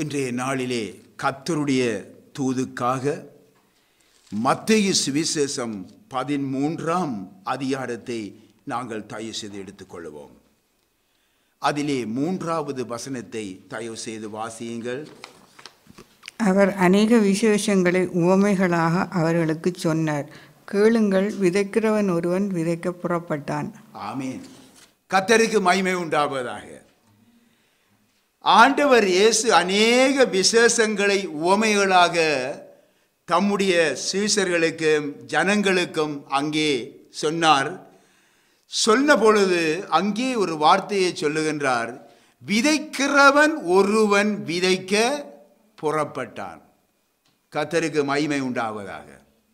இன்றைய நாளிலே கத்தருடைய தூதுக்காக மத்தேயு சுவிசேஷம் பதிமூன்றாம் அதிகாரத்தை நாங்கள் தயவு செய்து எடுத்துக்கொள்வோம் அதிலே மூன்றாவது வசனத்தை தயவு செய்து வாசியுங்கள் அவர் அநேக விசேஷங்களை உவமைகளாக அவர்களுக்குச் சொன்னார் கேளுங்கள் விதைக்கிறவன் ஒருவன் விதைக்க புறப்பட்டான் ஆமீன் கத்தருக்கு மகிமை உண்டாவதாக ஆண்டவர் இயேசு அநேக விசேஷங்களை உவமைகளாக தம்முடைய சீசர்களுக்கும் ஜனங்களுக்கும் அங்கே சொன்னார் சொன்ன பொழுது அங்கே ஒரு வார்த்தையை சொல்லுகின்றார் விதைக்கிறவன் ஒருவன் விதைக்க புறப்பட்டான் கத்தருக்கு மகிமை உண்டாவதாக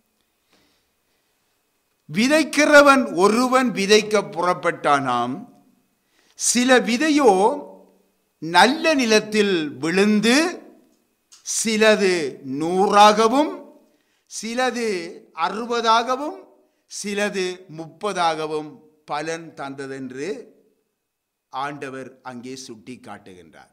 விதைக்கிறவன் ஒருவன் விதைக்க புறப்பட்டானாம் சில விதையோ நல்ல நிலத்தில் விழுந்து சிலது நூறாகவும் சிலது அறுபதாகவும் சிலது முப்பதாகவும் பலன் தந்ததென்று ஆண்டவர் அங்கே சுட்டி காட்டுகின்றார்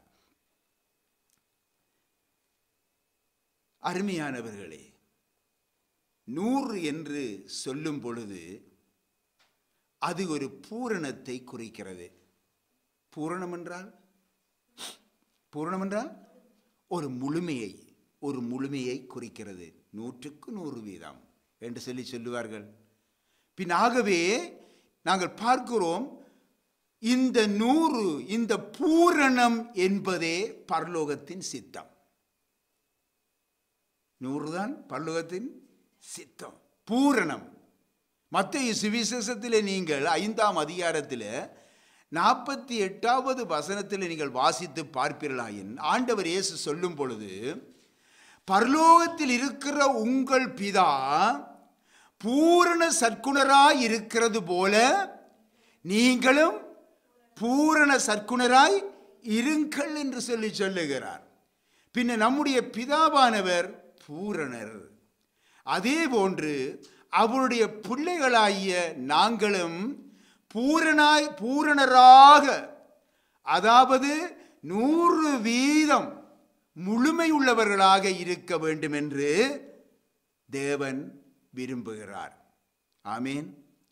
அருமையானவர்களே நூறு என்று சொல்லும் பொழுது அது ஒரு பூரணத்தை குறிக்கிறது பூரணம் என்றால் பூரணம் என்றால் ஒரு முழுமையை ஒரு முழுமையை குறிக்கிறது நூற்றுக்கு நூறு வீதம் என்று சொல்லி சொல்லுவார்கள் பின் ஆகவே நாங்கள் பார்க்கிறோம் இந்த நூறு இந்த பூரணம் என்பதே பரலோகத்தின் சித்தம் நூறுதான் பரலோகத்தின் சித்தம் பூரணம் மத்திய சுவிசேஷத்திலே நீங்கள் ஐந்தாம் அதிகாரத்தில் நாற்பத்தி எட்டாவது வசனத்தில் நீங்கள் வாசித்து பார்ப்பீர்களாயின் ஆண்டவர் இயேசு சொல்லும் பொழுது பரலோகத்தில் இருக்கிற உங்கள் பிதா பூரண சற்குணராய் இருக்கிறது போல நீங்களும் பூரண சற்குணராய் இருங்கள் என்று சொல்லி சொல்லுகிறார் பின்ன நம்முடைய பிதாவானவர் பூரணர் அதே போன்று அவருடைய பிள்ளைகளாகிய நாங்களும் பூரணாய் பூரணராக அதாவது நூறு வீதம் முழுமை உள்ளவர்களாக இருக்க வேண்டும் என்று தேவன் விரும்புகிறார் ஆமீன்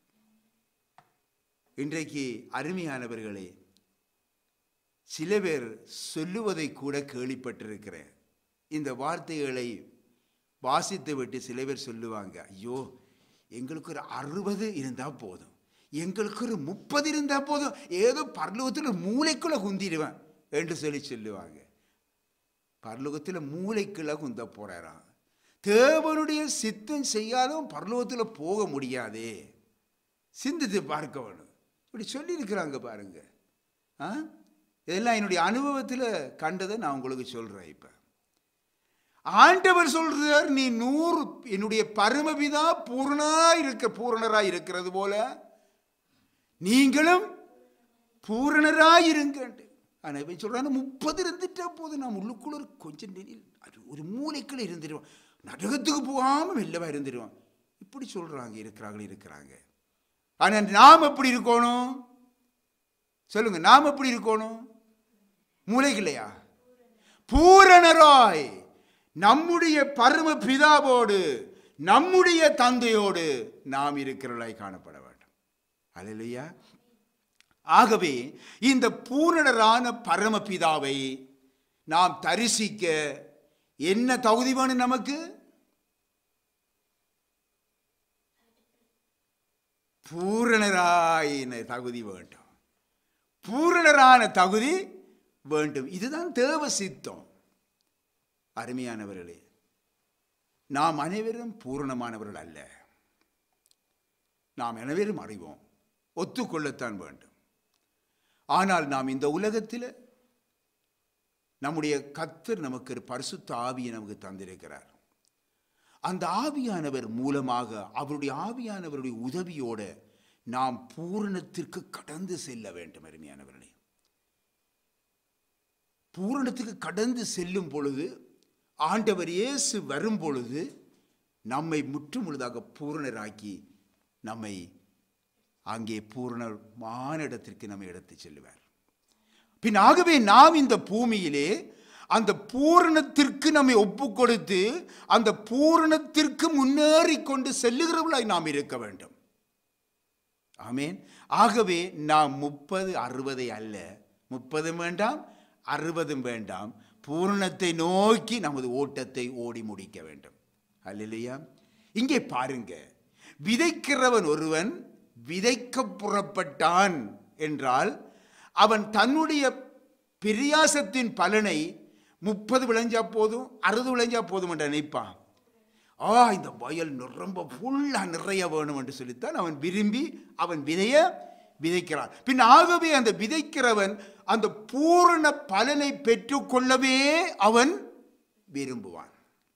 இன்றைக்கு அருமையானவர்களே சில பேர் சொல்லுவதை கூட கேள்விப்பட்டிருக்கிறேன் இந்த வார்த்தைகளை வாசித்து விட்டு சில பேர் சொல்லுவாங்க ஐயோ எங்களுக்கு ஒரு அறுபது இருந்தால் போதும் எங்களுக்கு ஒரு முப்பது இருந்தால் போதும் ஏதோ பரலோகத்தில் மூளைக்குள்ளே குந்திடுவேன் என்று சொல்லி சொல்லுவாங்க பரலோகத்தில் மூளைக்குள்ளே குந்த போகிறாராம் தேவனுடைய சித்தம் செய்யாலும் பரலோகத்தில் போக முடியாதே சிந்தித்து பார்க்க வேணும் இப்படி சொல்லியிருக்கிறாங்க பாருங்க ஆ இதெல்லாம் என்னுடைய அனுபவத்தில் கண்டதை நான் உங்களுக்கு சொல்கிறேன் இப்போ ஆண்டவர் சொல்றார் நீ நூறு என்னுடைய பரமபிதா பூரணா இருக்க பூரணராய் இருக்கிறது போல நீங்களும் பூரணராய் இருங்க ஆனால் இவன் சொல்றான் முப்பது இருந்துட்டா போதும் நான் உள்ளுக்குள்ள ஒரு கொஞ்சம் நெனில் அது ஒரு மூளைக்குள்ள இருந்துடுவான் நரகத்துக்கு போகாமல் வெள்ளவா இருந்துடுவான் இப்படி சொல்றாங்க இருக்கிறாங்க இருக்கிறாங்க ஆனால் நாம் எப்படி இருக்கணும் சொல்லுங்க நாம் எப்படி இருக்கணும் மூளைக்கு பூரணராய் நம்முடைய பரம பிதாவோடு நம்முடைய தந்தையோடு நாம் இருக்கிறவர்களாய் காணப்பட வேண்டும் அல்லையா ஆகவே இந்த பூரணரான பரமபிதாவை நாம் தரிசிக்க என்ன தகுதி வேணும் நமக்கு பூரணராயின தகுதி வேண்டும் பூரணரான தகுதி வேண்டும் இதுதான் தேவ சித்தம் அருமையானவர்களே நாம் அனைவரும் பூரணமானவர்கள் அல்ல நாம் அனைவரும் அறிவோம் ஒத்துக்கொள்ளத்தான் வேண்டும் ஆனால் நாம் இந்த உலகத்தில் நம்முடைய கத்தர் நமக்கு ஒரு பரிசுத்த ஆவியை நமக்கு தந்திருக்கிறார் அந்த ஆவியானவர் மூலமாக அவருடைய ஆவியானவருடைய உதவியோட நாம் பூரணத்திற்கு கடந்து செல்ல வேண்டும் அருமையானவர்களே பூரணத்துக்கு கடந்து செல்லும் பொழுது ஆண்டவர் இயேசு வரும் பொழுது நம்மை முற்றுமுழுதாக பூரணராக்கி நம்மை அங்கே பூரணமான இடத்திற்கு நம்மை எடுத்து செல்லுவார் பின் ஆகவே நாம் இந்த பூமியிலே அந்த பூரணத்திற்கு நம்மை ஒப்பு கொடுத்து அந்த பூரணத்திற்கு முன்னேறி கொண்டு செல்லுகிறவர்களாய் நாம் இருக்க வேண்டும் ஆமேன் ஆகவே நாம் முப்பது அறுபதை அல்ல முப்பதும் வேண்டாம் அறுபதும் வேண்டாம் பூரணத்தை நோக்கி நமது ஓட்டத்தை ஓடி முடிக்க வேண்டும் அல்லையா இங்கே பாருங்க விதைக்கிறவன் ஒருவன் விதைக்க புறப்பட்டான் என்றால் அவன் தன்னுடைய பிரியாசத்தின் பலனை முப்பது விளைஞ்சா போதும் அறுபது விளைஞ்சா போதும் என்று நினைப்பான் ஆ இந்த வயல் ரொம்ப ஃபுல்லாக நிறைய வேணும் என்று சொல்லித்தான் அவன் விரும்பி அவன் விதைய விதைக்கிறான் பின் ஆகவே அந்த விதைக்கிறவன் அந்த பூரண பலனை பெற்றுக்கொள்ளவே அவன் விரும்புவான்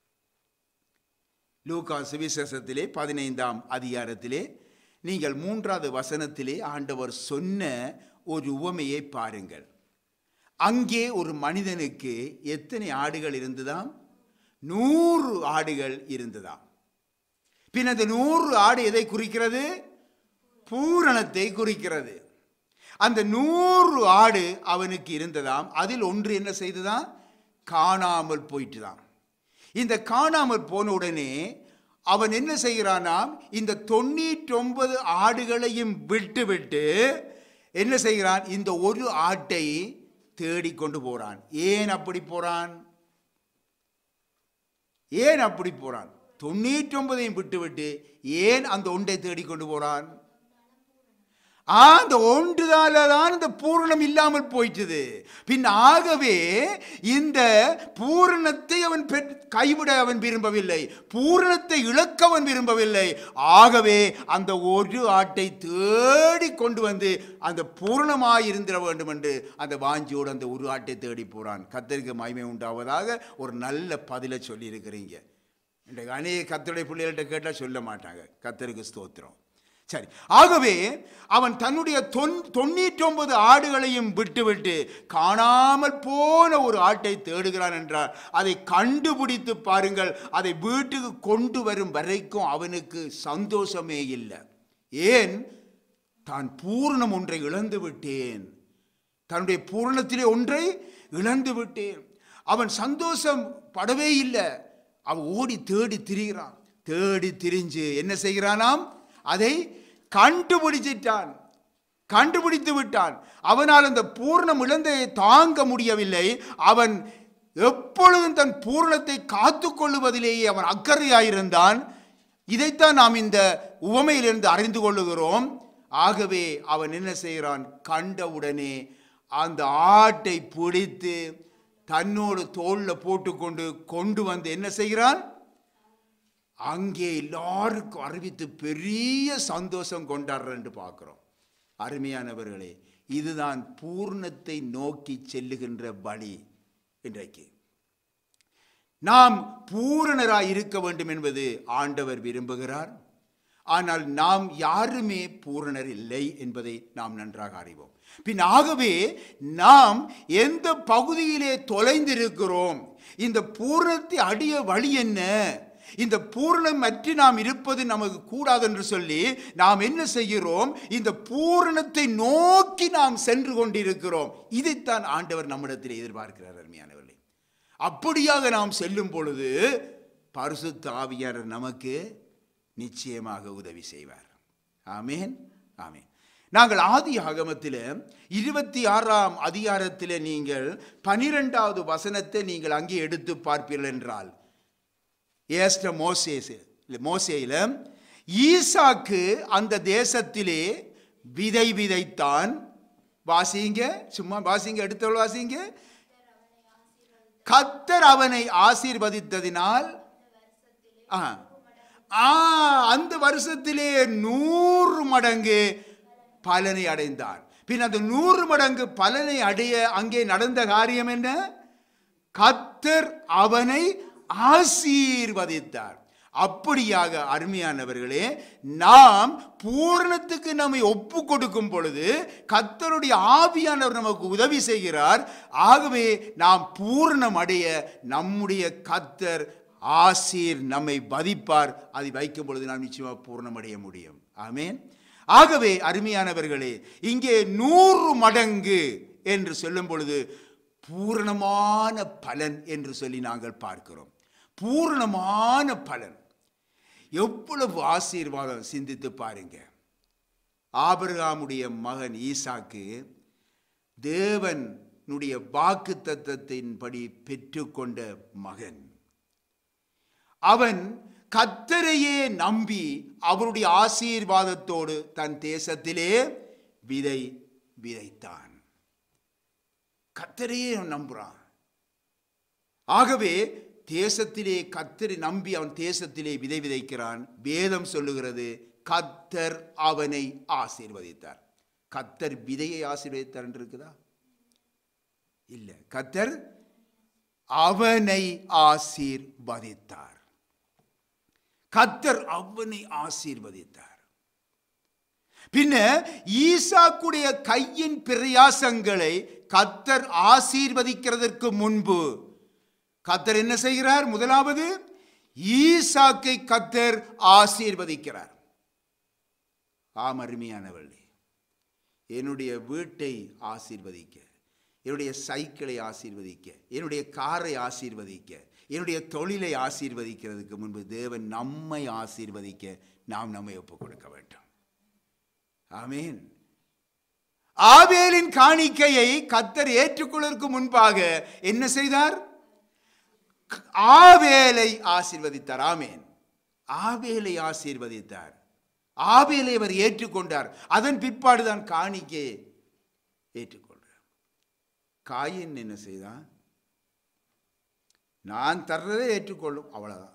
லூகா சுவிசேஷத்திலே பதினைந்தாம் அதிகாரத்திலே நீங்கள் மூன்றாவது வசனத்திலே ஆண்டவர் சொன்ன ஒரு உவமையை பாருங்கள் அங்கே ஒரு மனிதனுக்கு எத்தனை ஆடுகள் இருந்ததாம் நூறு ஆடுகள் இருந்ததாம் பின் அந்த நூறு ஆடு எதை குறிக்கிறது பூரணத்தை குறிக்கிறது அந்த நூறு ஆடு அவனுக்கு இருந்ததாம் அதில் ஒன்று என்ன செய்ததாம் காணாமல் போயிட்டுதான் இந்த காணாமல் போன உடனே அவன் என்ன செய்கிறானாம் இந்த தொண்ணூற்றி ஒன்பது ஆடுகளையும் விட்டு விட்டு என்ன செய்கிறான் இந்த ஒரு ஆட்டை தேடிக்கொண்டு போறான் ஏன் அப்படி போறான் ஏன் அப்படி போறான் தொண்ணூற்றி ஒன்பதையும் விட்டுவிட்டு ஏன் அந்த ஒன்றை தேடிக்கொண்டு போறான் ஆ, அந்த ஒன்றுதால தான் இந்த பூரணம் இல்லாமல் போயிட்டது பின் ஆகவே இந்த பூரணத்தை அவன் பெற்- கைவிட அவன் விரும்பவில்லை பூரணத்தை இழக்க அவன் விரும்பவில்லை ஆகவே அந்த ஒரு ஆட்டை தேடி கொண்டு வந்து அந்த பூரணமாய் இருந்திட வேண்டும் என்று அந்த வாஞ்சியோடு அந்த ஒரு ஆட்டை தேடி போறான் கத்தருக்கு மகிமை உண்டாவதாக ஒரு நல்ல பதிலை சொல்லியிருக்கிறீங்க இன்றைக்கு அநேக கத்தருடைய பிள்ளைகள்கிட்ட கேட்டால் சொல்ல மாட்டாங்க கத்தருக்கு ஸ்தோத்திரம் சரி ஆகவே அவன் தன்னுடைய தொன் தொண்ணூற்றி ஒன்பது ஆடுகளையும் விட்டுவிட்டு காணாமல் போன ஒரு ஆட்டை தேடுகிறான் என்றார் அதை கண்டுபிடித்து பாருங்கள் அதை வீட்டுக்கு கொண்டு வரும் வரைக்கும் அவனுக்கு சந்தோஷமே இல்லை ஏன் தான் பூரணம் ஒன்றை இழந்து விட்டேன் தன்னுடைய பூரணத்திலே ஒன்றை இழந்து விட்டேன் அவன் சந்தோஷம் படவே இல்லை அவன் ஓடி தேடி திரிகிறான் தேடி திரிஞ்சு என்ன செய்கிறானாம் அதை கண்டுபிடிச்சிட்டான் கண்டுபிடித்து விட்டான் அவனால் அந்த பூர்ணம் இழந்தையை தாங்க முடியவில்லை அவன் எப்பொழுதும் தன் பூரணத்தை காத்து கொள்ளுவதிலேயே அவன் அக்கறையாயிருந்தான் இதைத்தான் நாம் இந்த உவமையிலிருந்து அறிந்து கொள்ளுகிறோம் ஆகவே அவன் என்ன செய்கிறான் கண்டவுடனே அந்த ஆட்டை பிடித்து தன்னோடு தோல்ல போட்டுக்கொண்டு கொண்டு வந்து என்ன செய்கிறான் அங்கே எல்லாருக்கும் அறிவித்து பெரிய சந்தோஷம் கொண்டாடுறேன் என்று பார்க்கிறோம் அருமையானவர்களே இதுதான் பூர்ணத்தை நோக்கி செல்லுகின்ற வழி இன்றைக்கு நாம் பூரணராய் இருக்க வேண்டும் என்பது ஆண்டவர் விரும்புகிறார் ஆனால் நாம் யாருமே பூரணர் இல்லை என்பதை நாம் நன்றாக அறிவோம் பின் ஆகவே நாம் எந்த பகுதியிலே தொலைந்திருக்கிறோம் இந்த பூரணத்தை அடைய வழி என்ன இந்த பூரணம் அற்றி நாம் இருப்பது நமக்கு கூடாது என்று சொல்லி நாம் என்ன செய்கிறோம் இந்த பூரணத்தை நோக்கி நாம் சென்று கொண்டிருக்கிறோம் இதைத்தான் ஆண்டவர் நம்மிடத்தில் எதிர்பார்க்கிறார் அருமையானவர்களே அப்படியாக நாம் செல்லும் பொழுது பரிசுத்த ஆவியாளர் நமக்கு நிச்சயமாக உதவி செய்வார் ஆமேன் ஆமேன் நாங்கள் ஆதி ஆகமத்தில் இருபத்தி ஆறாம் அதிகாரத்தில் நீங்கள் பனிரெண்டாவது வசனத்தை நீங்கள் அங்கே எடுத்து பார்ப்பீர்கள் என்றால் ஏஸ்ட மோசேஸ் மோசேயில் ஈசாக்கு அந்த தேசத்திலே விதை விதைத்தான் வாசிங்க சும்மா வாசிங்க எடுத்தவள் வாசிங்க கத்தர் அவனை ஆசீர்வதித்ததினால் ஆ, ஆ, அந்த வருஷத்திலே நூறு மடங்கு பலனை அடைந்தான் பின் அந்த நூறு மடங்கு பலனை அடைய அங்கே நடந்த காரியம் என்ன கத்தர் அவனை ஆசீர்வதித்தார் அப்படியாக அருமையானவர்களே நாம் பூரணத்துக்கு நம்மை ஒப்பு கொடுக்கும் பொழுது கத்தருடைய ஆவியானவர் நமக்கு உதவி செய்கிறார் ஆகவே நாம் பூரணம் அடைய நம்முடைய கத்தர் ஆசீர் நம்மை வதிப்பார் அதை வைக்கும் பொழுது நாம் நிச்சயமாக பூரணமடைய முடியும் ஆமேன் ஆகவே அருமையானவர்களே இங்கே நூறு மடங்கு என்று சொல்லும் பொழுது பூரணமான பலன் என்று சொல்லி நாங்கள் பார்க்கிறோம் பூரணமான பலன் எவ்வளவு ஆசீர்வாதம் சிந்தித்து பாருங்க ஆபிரகாமுடைய மகன் ஈசாக்கு தேவனுடைய வாக்கு தத்தத்தின்படி பெற்றுக்கொண்ட மகன் அவன் கத்தரையே நம்பி அவருடைய ஆசீர்வாதத்தோடு தன் தேசத்திலே விதை விதைத்தான் கத்தரையே அவன் நம்புறான் ஆகவே தேசத்திலே கத்தரை நம்பி அவன் தேசத்திலே விதை விதைக்கிறான் வேதம் சொல்லுகிறது கத்தர் அவனை ஆசீர்வதித்தார் கத்தர் விதையை ஆசீர்வதித்தார் என்று இருக்குதா இல்ல கத்தர் அவனை ஆசீர்வதித்தார் கத்தர் அவனை ஆசீர்வதித்தார் பின்ன ஈசாக்குடைய கையின் பிரயாசங்களை கத்தர் ஆசீர்வதிக்கிறதற்கு முன்பு கத்தர் என்ன செய்கிறார் முதலாவது ஈசாக்கை கத்தர் ஆசீர்வதிக்கிறார் ஆம் அருமையானவர்களே என்னுடைய வீட்டை ஆசீர்வதிக்க என்னுடைய சைக்கிளை ஆசீர்வதிக்க என்னுடைய காரை ஆசீர்வதிக்க என்னுடைய தொழிலை ஆசீர்வதிக்கிறதுக்கு முன்பு தேவன் நம்மை ஆசீர்வதிக்க நாம் நம்மை ஒப்புக் கொடுக்க வேண்டும் ஆமீன் ஆவேலின் காணிக்கையை கத்தர் ஏற்றுக்கொள்வதற்கு முன்பாக என்ன செய்தார் ஆவேலை ஆசீர்வதித்தார் ஆமேன் ஆவேலை ஆசீர்வதித்தார் ஆவேலை அவர் ஏற்றுக்கொண்டார் அதன் பிற்பாடுதான் காணிக்கையை ஏற்றுக்கொண்டார் காயின் என்ன செய்தான் நான் தர்றதை ஏற்றுக்கொள்ளும் அவ்வளவுதான்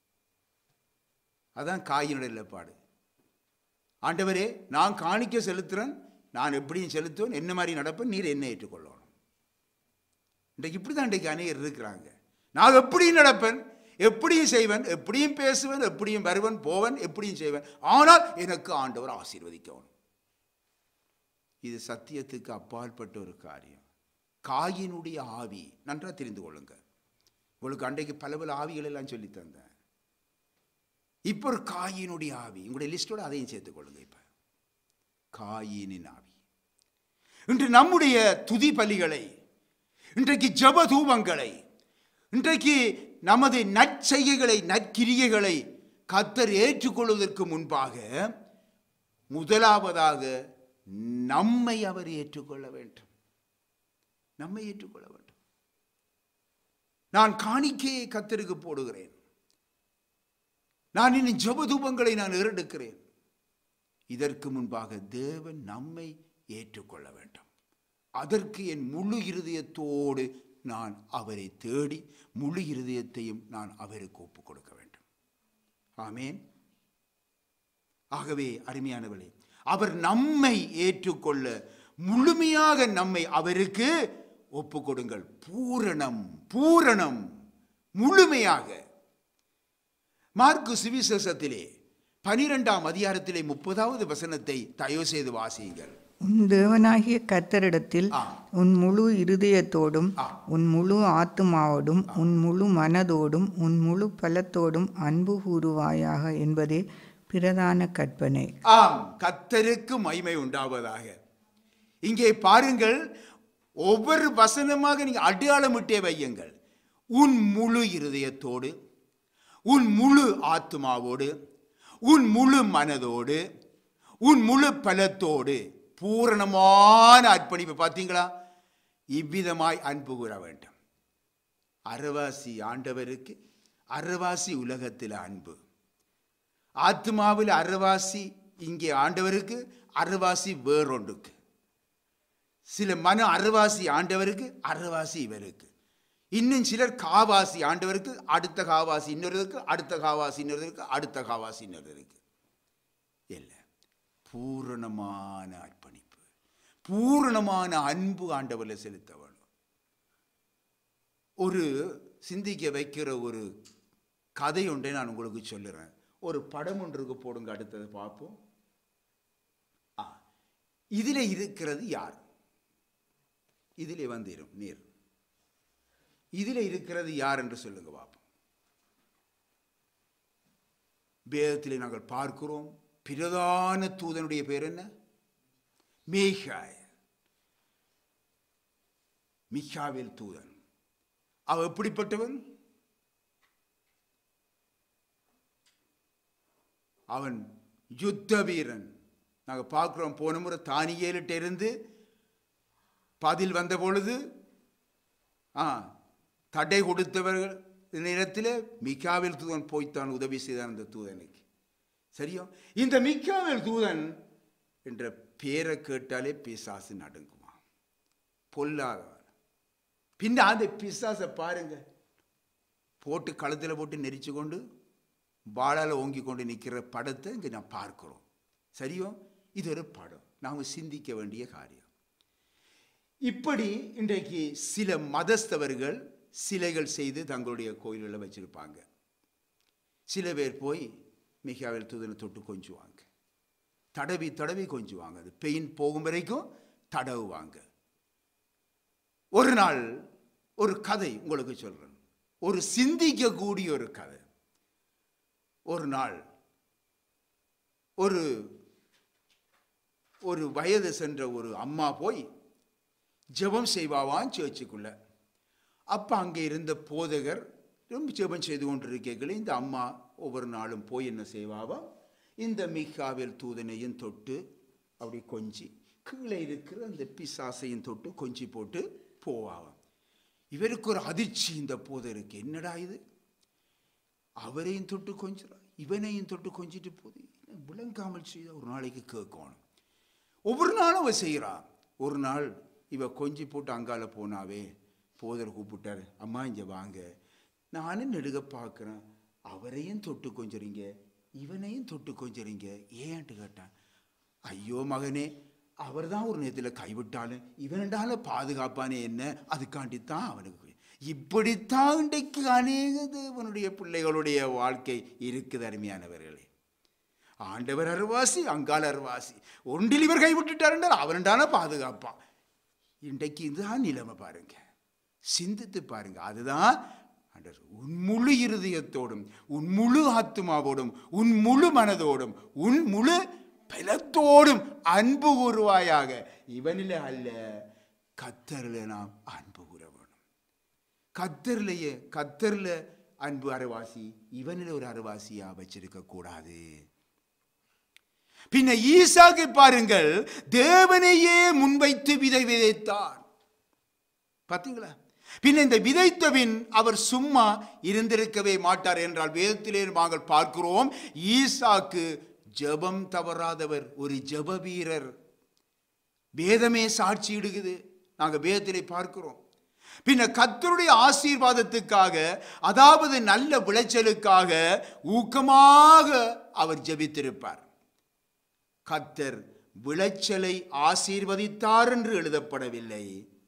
அதான் காயினுடைய நிலைப்பாடு ஆண்டவரே நான் காணிக்க செலுத்துறேன் நான் எப்படியும் செலுத்துவேன் என்ன மாதிரி நடப்பேன் நீர் என்ன ஏற்றுக்கொள்ளணும் இன்றைக்கு இப்படி தான் இன்றைக்கு அநேகர் இருக்கிறாங்க நான் எப்படியும் நடப்பேன் எப்படியும் செய்வேன் எப்படியும் பேசுவேன் எப்படியும் வருவன் போவன் எப்படியும் செய்வேன் ஆனால் எனக்கு ஆண்டவர் ஆசீர்வதிக்கணும் இது சத்தியத்துக்கு அப்பாற்பட்ட ஒரு காரியம் காயினுடைய ஆவி நன்றா தெரிந்து கொள்ளுங்க உங்களுக்கு அன்றைக்கு பல பல ஆவிகள் எல்லாம் சொல்லி தந்தேன் இப்போ ஒரு காயினுடைய ஆவி உங்களுடைய லிஸ்டோட அதையும் சேர்த்துக் கொள்ளுங்க இப்ப காயினின் ஆவி இன்று நம்முடைய துதி பலிகளை இன்றைக்கு ஜப தூபங்களை இன்றைக்கு நமது நற்செய்கைகளை நற்கிரியைகளை கத்தர் ஏற்றுக்கொள்வதற்கு முன்பாக முதலாவதாக நம்மை அவர் ஏற்றுக்கொள்ள வேண்டும் நம்மை ஏற்றுக்கொள்ள வேண்டும் நான் காணிக்கையை கத்தருக்கு போடுகிறேன் நான் இனி ஜபதூபங்களை நான் ஏறெடுக்கிறேன் இதற்கு முன்பாக தேவன் நம்மை ஏற்றுக்கொள்ள வேண்டும் அதற்கு என் முழு இருதயத்தோடு நான் அவரை தேடி முழு இருதயத்தையும் நான் அவருக்கு ஒப்புக் கொடுக்க வேண்டும் ஆமேன் ஆகவே அருமையானவளே அவர் நம்மை ஏற்றுக்கொள்ள முழுமையாக நம்மை அவருக்கு ஒப்பு கொடுங்கள் பூரணம் பூரணம் முழுமையாக மார்க்கு சுவிசேஷத்திலே பனிரெண்டாம் அதிகாரத்திலே முப்பதாவது வசனத்தை தயவு செய்து வாசியுங்கள் உன் தேவனாகிய கத்தரிடத்தில் ஆ. உன் முழு இருதயத்தோடும் ஆ. உன் முழு ஆத்துமாவோடும் உன் முழு மனதோடும் உன் முழு பலத்தோடும் அன்பு கூறுவாயாக என்பதே பிரதான கற்பனை ஆம் கத்தருக்கு மகிமை உண்டாவதாக இங்கே பாருங்கள் ஒவ்வொரு வசனமாக நீங்க அடையாளமிட்டே வையுங்கள் உன் முழு இருதயத்தோடு உன் முழு ஆத்மாவோடு உன் முழு மனதோடு உன் முழு பலத்தோடு பூரணமான அர்ப்பணிப்பு பார்த்தீங்களா இவ்விதமாய் அன்பு கூற வேண்டும் அறவாசி ஆண்டவருக்கு அறவாசி உலகத்தில் அன்பு ஆத்மாவில் அறவாசி இங்கே ஆண்டவருக்கு அறவாசி வேறொன்றுக்கு சில மன அறவாசி ஆண்டவருக்கு அறவாசி இவருக்கு இன்னும் சிலர் காவாசி ஆண்டவருக்கு அடுத்த காவாசி இன்னொருவருக்கு அடுத்த காவாசி இன்னொருவருக்கு அடுத்த காவாசி இன்னொருவருக்கு இல்லை பூரணமான அர்ப்பணிப்பு பூரணமான அன்பு ஆண்டவரில் செலுத்த வேணும் ஒரு சிந்திக்க வைக்கிற ஒரு கதை ஒன்றை நான் உங்களுக்கு சொல்லுறேன் ஒரு படம் ஒன்றுக்கு போடுங்க அடுத்தது பார்ப்போம் ஆ இதில் இருக்கிறது யார் இதிலே வந்திரும் நீர் இதில் இருக்கிறது யார் என்று சொல்லுங்க பார்ப்போம் வேதத்திலே நாங்கள் பார்க்கிறோம் பிரதான தூதனுடைய பேர் என்ன மேகாய் மிக்காவில் தூதன் அவன் எப்படிப்பட்டவன் அவன் யுத்த வீரன் நாங்கள் பார்க்குறோம் போன முறை தானியேலிட்ட இருந்து பதில் வந்த பொழுது ஆ தடை கொடுத்தவர்கள் நேரத்தில் மிக்காவில் தூதன் போய்த்தான் உதவி செய்தான் அந்த தூதனுக்கு சரியோ இந்த மிக்காவில் தூதன் என்ற பேரை கேட்டாலே பிசாசு நடுங்குமா பொல்லாதவன் பின்ன அந்த பிசாசை பாருங்க போட்டு கழுத்தில் போட்டு நெரிச்சு கொண்டு வாழால் ஓங்கி கொண்டு நிற்கிற படத்தை இங்கே நான் பார்க்கிறோம் சரியோ இது ஒரு படம் நாம் சிந்திக்க வேண்டிய காரியம் இப்படி இன்றைக்கு சில மதஸ்தவர்கள் சிலைகள் செய்து தங்களுடைய கோயில்களில் வச்சிருப்பாங்க சில பேர் போய் மிகாவில் தூதனை தொட்டு கொஞ்சுவாங்க தடவி தடவி கொஞ்சுவாங்க அது பெயின் போகும் வரைக்கும் தடவுவாங்க ஒரு நாள் ஒரு கதை உங்களுக்கு சொல்றேன் ஒரு சிந்திக்கக்கூடிய ஒரு கதை ஒரு நாள் ஒரு ஒரு வயது சென்ற ஒரு அம்மா போய் ஜெபம் செய்வாவான் சேர்ச்சுக்குள்ள அப்போ அங்கே இருந்த போதகர் ரொம்ப ஜெபம் செய்து கொண்டிருக்கைகளே இந்த அம்மா ஒவ்வொரு நாளும் போய் என்ன செய்வாவா இந்த மிகாவில் தூதனையும் தொட்டு அப்படி கொஞ்சி கீழே இருக்கிற அந்த பிசாசையும் தொட்டு கொஞ்சி போட்டு போவாவாம் இவருக்கு ஒரு அதிர்ச்சி இந்த போதருக்கு என்னடா இது அவரையும் தொட்டு கொஞ்சிடா இவனையும் தொட்டு கொஞ்சிட்டு போகுது என்ன விளங்காமல் செய்த ஒரு நாளைக்கு கேட்கணும் ஒவ்வொரு நாளும் அவ செய்கிறான் ஒரு நாள் இவ கொஞ்சி போட்டு அங்கால போனாவே போதர் கூப்பிட்டாரு அம்மா இங்கே வாங்க நானும் நெடுக பார்க்குறேன் அவரையும் தொட்டு கொஞ்சறீங்க இவனையும் தொட்டு கொஞ்சறீங்க ஏன்ட்டு கேட்டேன் ஐயோ மகனே அவர் தான் ஒரு நேரத்தில் கைவிட்டாலும் இவனண்டால பாதுகாப்பானே என்ன அதுக்காண்டி தான் அவனுக்கு இப்படித்தான் இன்றைக்கு அநேக தேவனுடைய பிள்ளைகளுடைய வாழ்க்கை இருக்குது அருமையானவர்களே ஆண்டவர் அருவாசி அங்கால அருவாசி ஒன்றில் இவர் கைவிட்டுட்டார் என்றால் அவன்டான பாதுகாப்பான் இன்றைக்கு இதுதான் நிலைமை பாருங்க சிந்தித்து பாருங்க அதுதான் ஆண்டவர் உன் முழு இருதயத்தோடும் உன் முழு ஆத்மாவோடும் உன் முழு மனதோடும் உன் முழு பலத்தோடும் அன்பு கூறுவாயாக இவனில அல்ல கத்தரில் நாம் அன்பு கூற வேணும் கத்தர்லையே கத்தரில் அன்பு அரைவாசி இவனில் ஒரு அரைவாசியா வச்சிருக்க கூடாது பின்ன ஈசாக்கு பாருங்கள் தேவனையே முன்வைத்து விதை விதைத்தார் பார்த்தீங்களா பின்ன இந்த விதைத்தபின் அவர் சும்மா இருந்திருக்கவே மாட்டார் என்றால் வேதத்திலே நாங்கள் பார்க்கிறோம் ஈசாக்கு ஜெபம் தவறாதவர் ஒரு ஜெப வீரர் வேதமே சாட்சி இடுகுது நாங்கள் வேதத்திலே பார்க்கிறோம் பின்ன கத்தருடைய ஆசீர்வாதத்துக்காக அதாவது நல்ல விளைச்சலுக்காக ஊக்கமாக அவர் ஜெபித்திருப்பார் கத்தர் விளைச்சலை ஆசீர்வதித்தார் என்று எழுதப்படவில்லை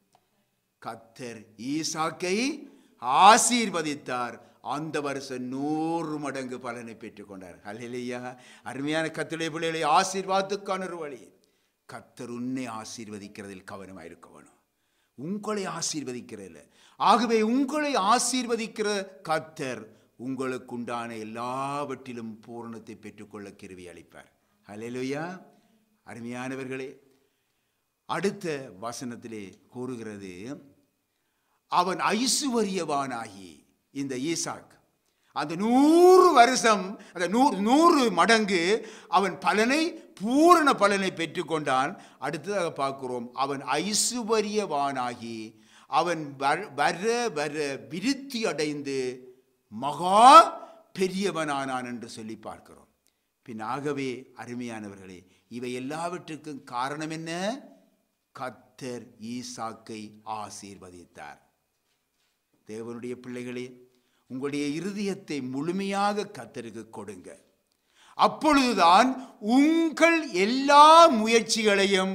கத்தர் ஈசாக்கை ஆசீர்வதித்தார் அந்த வருஷம் நூறு மடங்கு பலனை பெற்றுக்கொண்டார் ஹல்லேலூயா அருமையான கத்தருடைய பிள்ளைகளை ஆசீர்வாதத்துக்கான ஒரு வழி கத்தர் உன்னை ஆசீர்வதிக்கிறதில் கவனமாக இருக்க வேணும் உங்களை ஆசீர்வதிக்கிறதில்ல ஆகவே உங்களை ஆசீர்வதிக்கிற கத்தர் உங்களுக்குண்டான எல்லாவற்றிலும் பூரணத்தை பெற்றுக்கொள்ள கிருவி அளிப்பார் ஹalleluya அருமையானவர்களே அடுத்த வசனத்திலே கூறுகிறது அவன் ஐசுவரியவானாகி இந்த ஈசாக் அந்த நூறு வருஷம் அந்த நூறு நூறு மடங்கு அவன் பலனை பூரண பலனை பெற்றுக்கொண்டான் அடுத்ததாக பார்க்கிறோம் அவன் ஐசுவரியவானாகி அவன் வர வர வர விருத்தி அடைந்து மகா பெரியவனானான் என்று சொல்லி பார்க்கிறோம் பின் ஆகவே அருமையானவர்களே இவை எல்லாவற்றுக்கும் காரணம் என்ன கத்தர் ஈசாக்கை ஆசீர்வதித்தார் தேவனுடைய பிள்ளைகளே உங்களுடைய இருதயத்தை முழுமையாக கத்தருக்கு கொடுங்க அப்பொழுதுதான் உங்கள் எல்லா முயற்சிகளையும்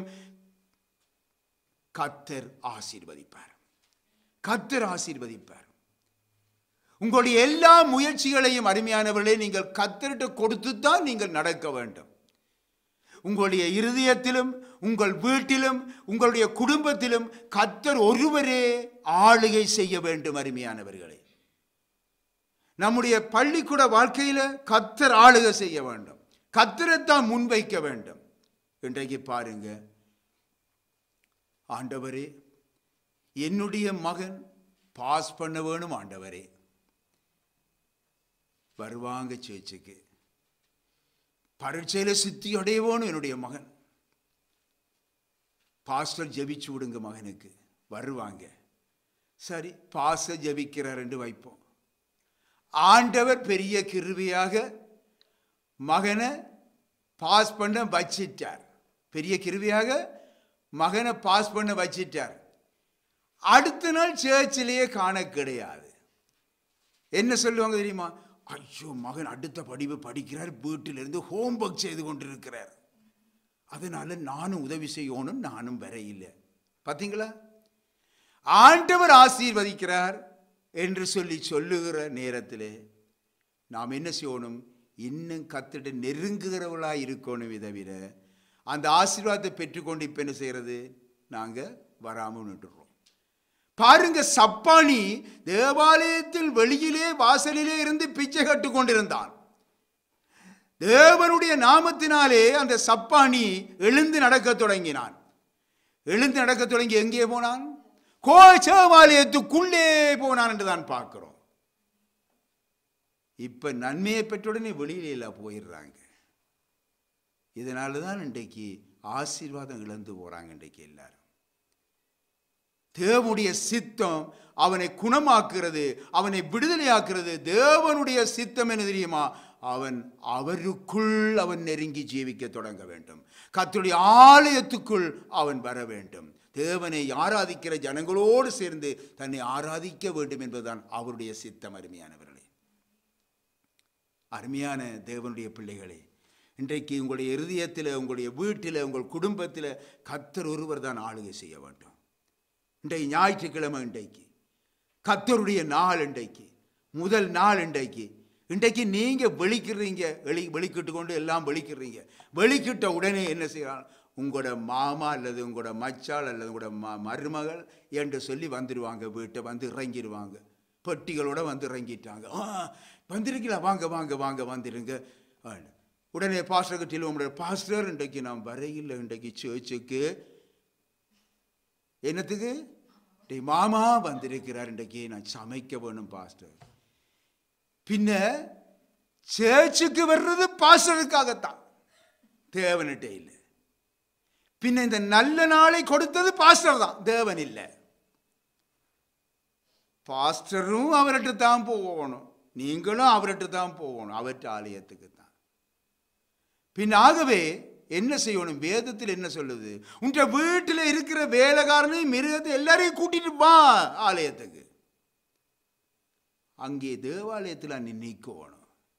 கத்தர் ஆசீர்வதிப்பார் கத்தர் ஆசீர்வதிப்பார் உங்களுடைய எல்லா முயற்சிகளையும் அருமையானவர்களே நீங்கள் கத்தரிட்டு கொடுத்து தான் நீங்கள் நடக்க வேண்டும் உங்களுடைய இருதயத்திலும் உங்கள் வீட்டிலும் உங்களுடைய குடும்பத்திலும் கத்தர் ஒருவரே ஆளுகை செய்ய வேண்டும் அருமையானவர்களே நம்முடைய பள்ளிக்கூட வாழ்க்கையில கத்தர் ஆளுகை செய்ய வேண்டும் கத்தரைத்தான் முன்வைக்க வேண்டும் இன்றைக்கு பாருங்க ஆண்டவரே என்னுடைய மகன் பாஸ் பண்ண வேணும் ஆண்டவரே வருவாங்க சேர்ச்சுக்கு பரீட்சையில் சித்தி அடைய வேணும் என்னுடைய மகன் பாஸ்டர் ஜெபிச்சு விடுங்க மகனுக்கு வருவாங்க சரி பாஸ்டர் ஜெபிக்கிறார் என்று வைப்போம் ஆண்டவர் பெரிய கிருவியாக மகனை பாஸ் பண்ண வச்சிட்டார் பெரிய கிருவியாக மகனை பாஸ் பண்ண வச்சிட்டார் அடுத்த நாள் சேர்ச்சிலேயே காண கிடையாது என்ன சொல்லுவாங்க தெரியுமா ஐயோ மகன் அடுத்த படிப்பு படிக்கிறார் வீட்டிலிருந்து ஹோம்ஒர்க் செய்து கொண்டிருக்கிறார் அதனால நானும் உதவி செய்யணும் நானும் வர இல்லை பார்த்தீங்களா ஆண்டவர் ஆசீர்வதிக்கிறார் என்று சொல்லி சொல்லுகிற நேரத்தில் நாம் என்ன செய்யணும் இன்னும் கத்திட்டு நெருங்குகிறவளாக இருக்கணும் தவிர அந்த ஆசீர்வாதத்தை பெற்றுக்கொண்டு இப்போ என்ன செய்கிறது நாங்கள் வராமல் நின்றுடுறோம் பாருங்க சப்பானி தேவாலயத்தில் வெளியிலே வாசலிலே இருந்து பிச்சை கட்டு கொண்டிருந்தான் தேவனுடைய நாமத்தினாலே அந்த சப்பானி எழுந்து நடக்கத் தொடங்கினான் எழுந்து நடக்கத் தொடங்கி எங்கே போனான் கோச்சவாலயத்துக்குள்ளே போனான் என்று தான் பார்க்கிறோம் இப்ப நன்மையை பெற்றுடனே வெளியில போயிடுறாங்க இதனால தான் இன்றைக்கு ஆசீர்வாதம் இழந்து போறாங்க இன்றைக்கு எல்லாரும் தேவனுடைய சித்தம் அவனை குணமாக்குறது அவனை விடுதலையாக்குறது தேவனுடைய சித்தம் என்ன தெரியுமா அவன் அவருக்குள் அவன் நெருங்கி ஜீவிக்க தொடங்க வேண்டும் கர்த்தருடைய ஆலயத்துக்குள் அவன் வர வேண்டும் தேவனை ஆராதிக்கிற ஜனங்களோடு சேர்ந்து தன்னை ஆராதிக்க வேண்டும் என்பதுதான் அவருடைய சித்தம் அருமையானவர்களே அருமையான தேவனுடைய பிள்ளைகளே இன்றைக்கு உங்களுடைய இருதயத்தில் உங்களுடைய வீட்டில் உங்கள் குடும்பத்தில் கத்தர் ஒருவர் தான் ஆளுகை செய்ய வேண்டும் இன்றைக்கு ஞாயிற்றுக்கிழமை இன்றைக்கு கத்தருடைய நாள் இன்றைக்கு முதல் நாள் இன்றைக்கு இன்றைக்கு நீங்க வெளிக்கிறீங்க வெளி வெளிக்கிட்டு கொண்டு எல்லாம் வெளிக்கிறீங்க வெளிக்கிட்ட உடனே என்ன செய்யலாம் உங்களோட மாமா அல்லது உங்களோட மச்சாள் அல்லது உங்களோட ம மருமகள் என்று சொல்லி வந்துடுவாங்க வீட்டை வந்து இறங்கிடுவாங்க பெட்டிகளோட வந்து இறங்கிட்டாங்க ஆ வந்திருக்கீங்களா வாங்க வாங்க வாங்க வந்துடுங்க ஆன்னு. உடனே பாஸ்டர் கட்டியில் உங்களோட பாஸ்டர் இன்றைக்கு நான் வரையில் இன்றைக்கு சேர்ச்சுக்கு என்னத்துக்கு டேய் மாமா வந்திருக்கிறார் இன்றைக்கு நான் சமைக்க வேணும் பாஸ்டர் பின்ன சேர்ச்சுக்கு வர்றது பாஸ்டருக்காகத்தான் தேவனிட்ட இல்லை பின்ன இந்த நல்ல நாளை கொடுத்தது பாஸ்டர் தான் தேவன் இல்லை பாஸ்டரும் அவர்கிட்ட தான் போகணும் நீங்களும் அவர்கிட்ட தான் போகணும் அவற்ற ஆலயத்துக்கு தான் பின் ஆகவே என்ன செய்யணும் வேதத்தில் என்ன சொல்லுது உன்ற வீட்டில் இருக்கிற வேலைக்காரனையும் மிருகத்தை எல்லாரையும் கூட்டிட்டு வா ஆலயத்துக்கு அங்கே தேவாலயத்தில் நீ நிற்கணும்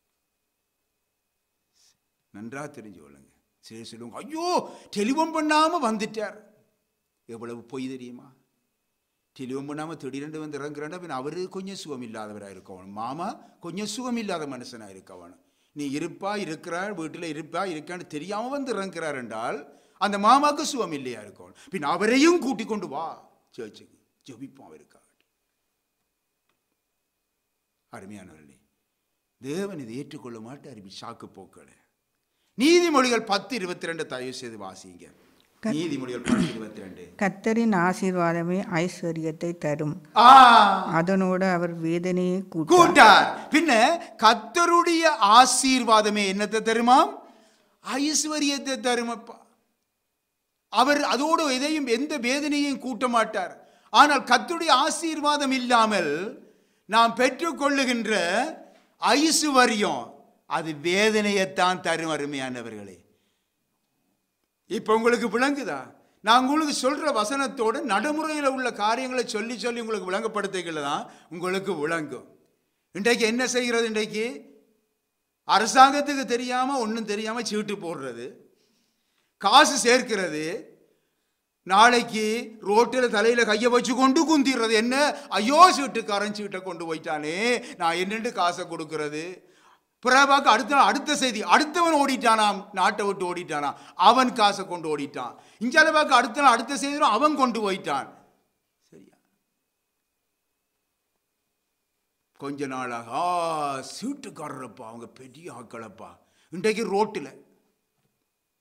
நன்றா தெரிஞ்சு கொள்ளுங்க சரி சொல்லுவாங்க ஐயோ டெலிஃபோன் பண்ணாம வந்துட்டார் எவ்வளவு பொய் தெரியுமா டெலிஃபோன் பண்ணாமல் திடீரென்று வந்து இறங்குறேன்டா பின் அவரு கொஞ்சம் சுகம் இல்லாதவராக இருக்கவன் மாமா கொஞ்சம் சுகம் இல்லாத மனுஷனாக இருக்கவன் நீ இருப்பா இருக்கிறார் வீட்டில் இருப்பா இருக்கான்னு தெரியாமல் வந்து இறங்குறார் என்றால் அந்த மாமாவுக்கு சுகம் இல்லையா இருக்கவன் பின் அவரையும் கூட்டிக் கொண்டு வா சேர்ச்சுக்கு ஜெபிப்போம் அவருக்காக அருமையானவர்களே தேவன் இதை ஏற்றுக்கொள்ள மாட்டார் இப்படி சாக்கு போக்களை நீதிமொழிகள் பத்து இருபத்தி ரெண்டு தயவு செய்து வாசிங்க நீதிமொழிகள் பத்து இருபத்தி ரெண்டு கத்தரின் ஆசீர்வாதமே ஐஸ்வர்யத்தை தரும் ஆ அதனோடு அவர் வேதனையை கூட்டார் கூட்டார் பின்ன கத்தருடைய ஆசீர்வாதமே என்னத்தை தருமாம் ஐஸ்வர்யத்தை தருமப்பா அவர் அதோடு எதையும் எந்த வேதனையையும் கூட்ட மாட்டார் ஆனால் கத்தருடைய ஆசீர்வாதம் இல்லாமல் நாம் பெற்றுக்கொள்ளுகின்ற ஐசுவரியம் அது வேதனையைத்தான் தரும் அருமையானவர்களே இப்போ உங்களுக்கு விளங்குதா நான் உங்களுக்கு சொல்ற வசனத்தோட நடைமுறையில் உள்ள காரியங்களை சொல்லி சொல்லி உங்களுக்கு விளங்கப்படுத்திக்கல தான் உங்களுக்கு விளங்கும் இன்றைக்கு என்ன செய்கிறது இன்றைக்கு அரசாங்கத்துக்கு தெரியாம ஒன்றும் தெரியாம சீட்டு போடுறது காசு சேர்க்கிறது நாளைக்கு ரோட்டில் தலையில கையை வச்சு கொண்டு குந்திடுறது என்ன ஐயோ சீட்டுக்காரன் சீட்டை கொண்டு போயிட்டானே நான் என்னென்று காசை கொடுக்கறது பிறபாக்கு அடுத்த அடுத்த செய்தி அடுத்தவன் ஓடிட்டானாம் நாட்டை விட்டு ஓடிட்டானாம் அவன் காசை கொண்டு ஓடிட்டான் இஞ்சால பார்க்க அடுத்த நாள் அடுத்த செய்தியும் அவன் கொண்டு போயிட்டான் சரியா கொஞ்ச நாளாக ஆ சீட்டுக்காரரப்பா அவங்க பெரிய ஆக்களப்பா இன்றைக்கு ரோட்டில்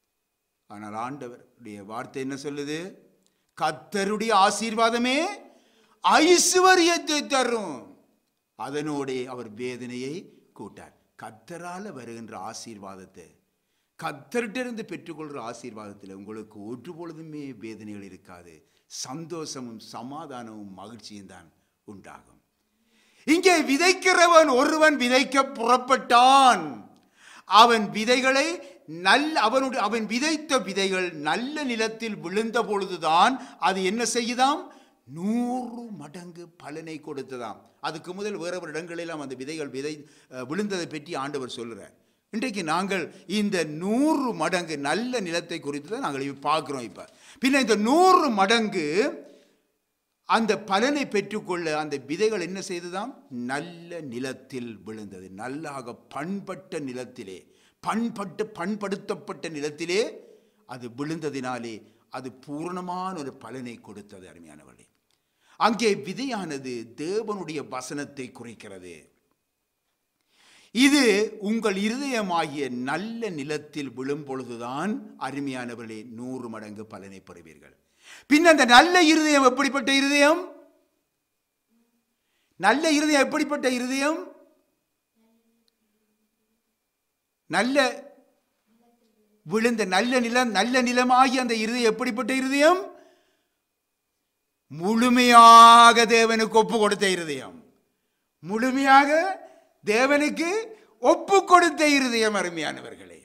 ஆனால் ஆண்டவருடைய வார்த்தை என்ன சொல்லுது கத்தருடைய ஆசீர்வாதமே ஐஸ்வர்யத்தை தரும் அதனோடே அவர் வேதனையை கூட்டார் கத்தரால வருகின்ற ஆசீர்வாதத்தை கத்தர்கிட்ட பெற்றுக்கொள்கிற ஆசீர்வாதத்தில் உங்களுக்கு ஒரு பொழுதுமே வேதனைகள் இருக்காது சந்தோஷமும் சமாதானமும் மகிழ்ச்சியும் தான் உண்டாகும் இங்கே விதைக்கிறவன் ஒருவன் விதைக்க புறப்பட்டான் அவன் விதைகளை நல்ல அவனுடைய அவன் விதைத்த விதைகள் நல்ல நிலத்தில் விழுந்த பொழுதுதான் அது என்ன செய்யுதாம் நூறு மடங்கு பலனை கொடுத்ததாம் அதுக்கு முதல் வேற ஒரு இடங்களெல்லாம் அந்த விதைகள் விதை அஹ், விழுந்ததை பற்றி ஆண்டவர் சொல்லுறார் இன்றைக்கு நாங்கள் இந்த நூறு மடங்கு நல்ல நிலத்தை குறித்து தான் நாங்கள் இப்ப பார்க்கிறோம் இப்ப பின்ன இந்த நூறு மடங்கு அந்த பலனை பெற்றுக்கொள்ள அந்த விதைகள் என்ன செய்ததாம் நல்ல நிலத்தில் விழுந்தது நல்லாக பண்பட்ட நிலத்திலே பண்பட்டு பண்படுத்தப்பட்ட நிலத்திலே அது விழுந்ததினாலே அது பூர்ணமான ஒரு பலனை கொடுத்தது அருமையானவர்களே அங்கே விதையானது தேவனுடைய வசனத்தை குறிக்கிறது இது உங்கள் இருதயமாகிய நல்ல நிலத்தில் விழும் பொழுதுதான் அருமையானவர்களே நூறு மடங்கு பலனை பெறுவீர்கள் பின் அந்த நல்ல இருதயம் எப்படிப்பட்ட இருதயம் நல்ல இருதயம் எப்படிப்பட்ட இருதயம் நல்ல விழுந்த நல்ல நிலம் நல்ல நிலமாகி அந்த இருதயம் எப்படிப்பட்ட இருதயம் முழுமையாக தேவனுக்கு ஒப்பு கொடுத்த இருதயம் முழுமையாக தேவனுக்கு ஒப்பு கொடுத்த இருதயம் அருமையானவர்களே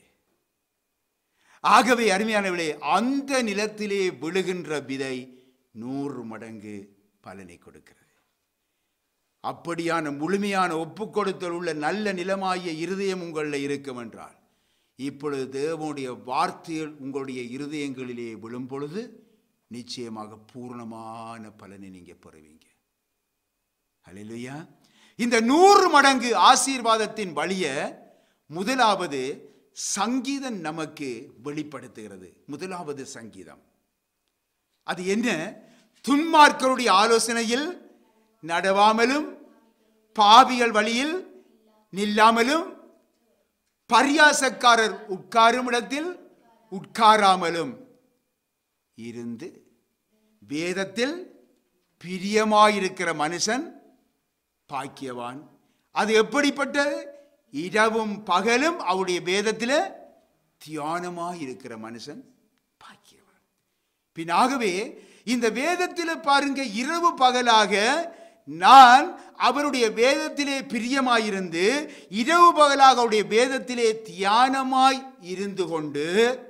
ஆகவே அருமையானவர்களே அந்த நிலத்திலே விழுகின்ற விதை நூறு மடங்கு பலனை கொடுக்கிறது அப்படியான முழுமையான ஒப்பு கொடுத்தல் உள்ள நல்ல நிலமாகிய இருதயம் உங்களில் இருக்கும் என்றால் இப்பொழுது தேவனுடைய வார்த்தைகள் உங்களுடைய இருதயங்களிலே விழும் பொழுது நிச்சயமாக பூர்ணமான பலனை நீங்க பெறுவீங்க ஹalleluya இந்த நூறு மடங்கு ஆசீர்வாதத்தின் வழிய முதலாவது சங்கீதம் நமக்கு வெளிப்படுத்துகிறது முதலாவது சங்கீதம் அது என்ன துன்மார்க்கருடைய ஆலோசனையில் நடவாமலும் பாவிகள் வழியில் நில்லாமலும் பரியாசக்காரர் உட்காரும் இடத்தில் உட்காராமலும் இருந்து வேதத்தில் பிரியமாயிருக்கிற மனுஷன் பாக்கியவான் அது எப்படிப்பட்டது இரவும் பகலும் அவருடைய வேதத்தில் தியானமாயிருக்கிற மனுஷன் பாக்கியவான் பின்னாகவே இந்த வேதத்தில் பாருங்க இரவு பகலாக நான் அவருடைய வேதத்திலே பிரியமாயிருந்து இரவு பகலாக அவருடைய வேதத்திலே தியானமாய் இருந்து கொண்டு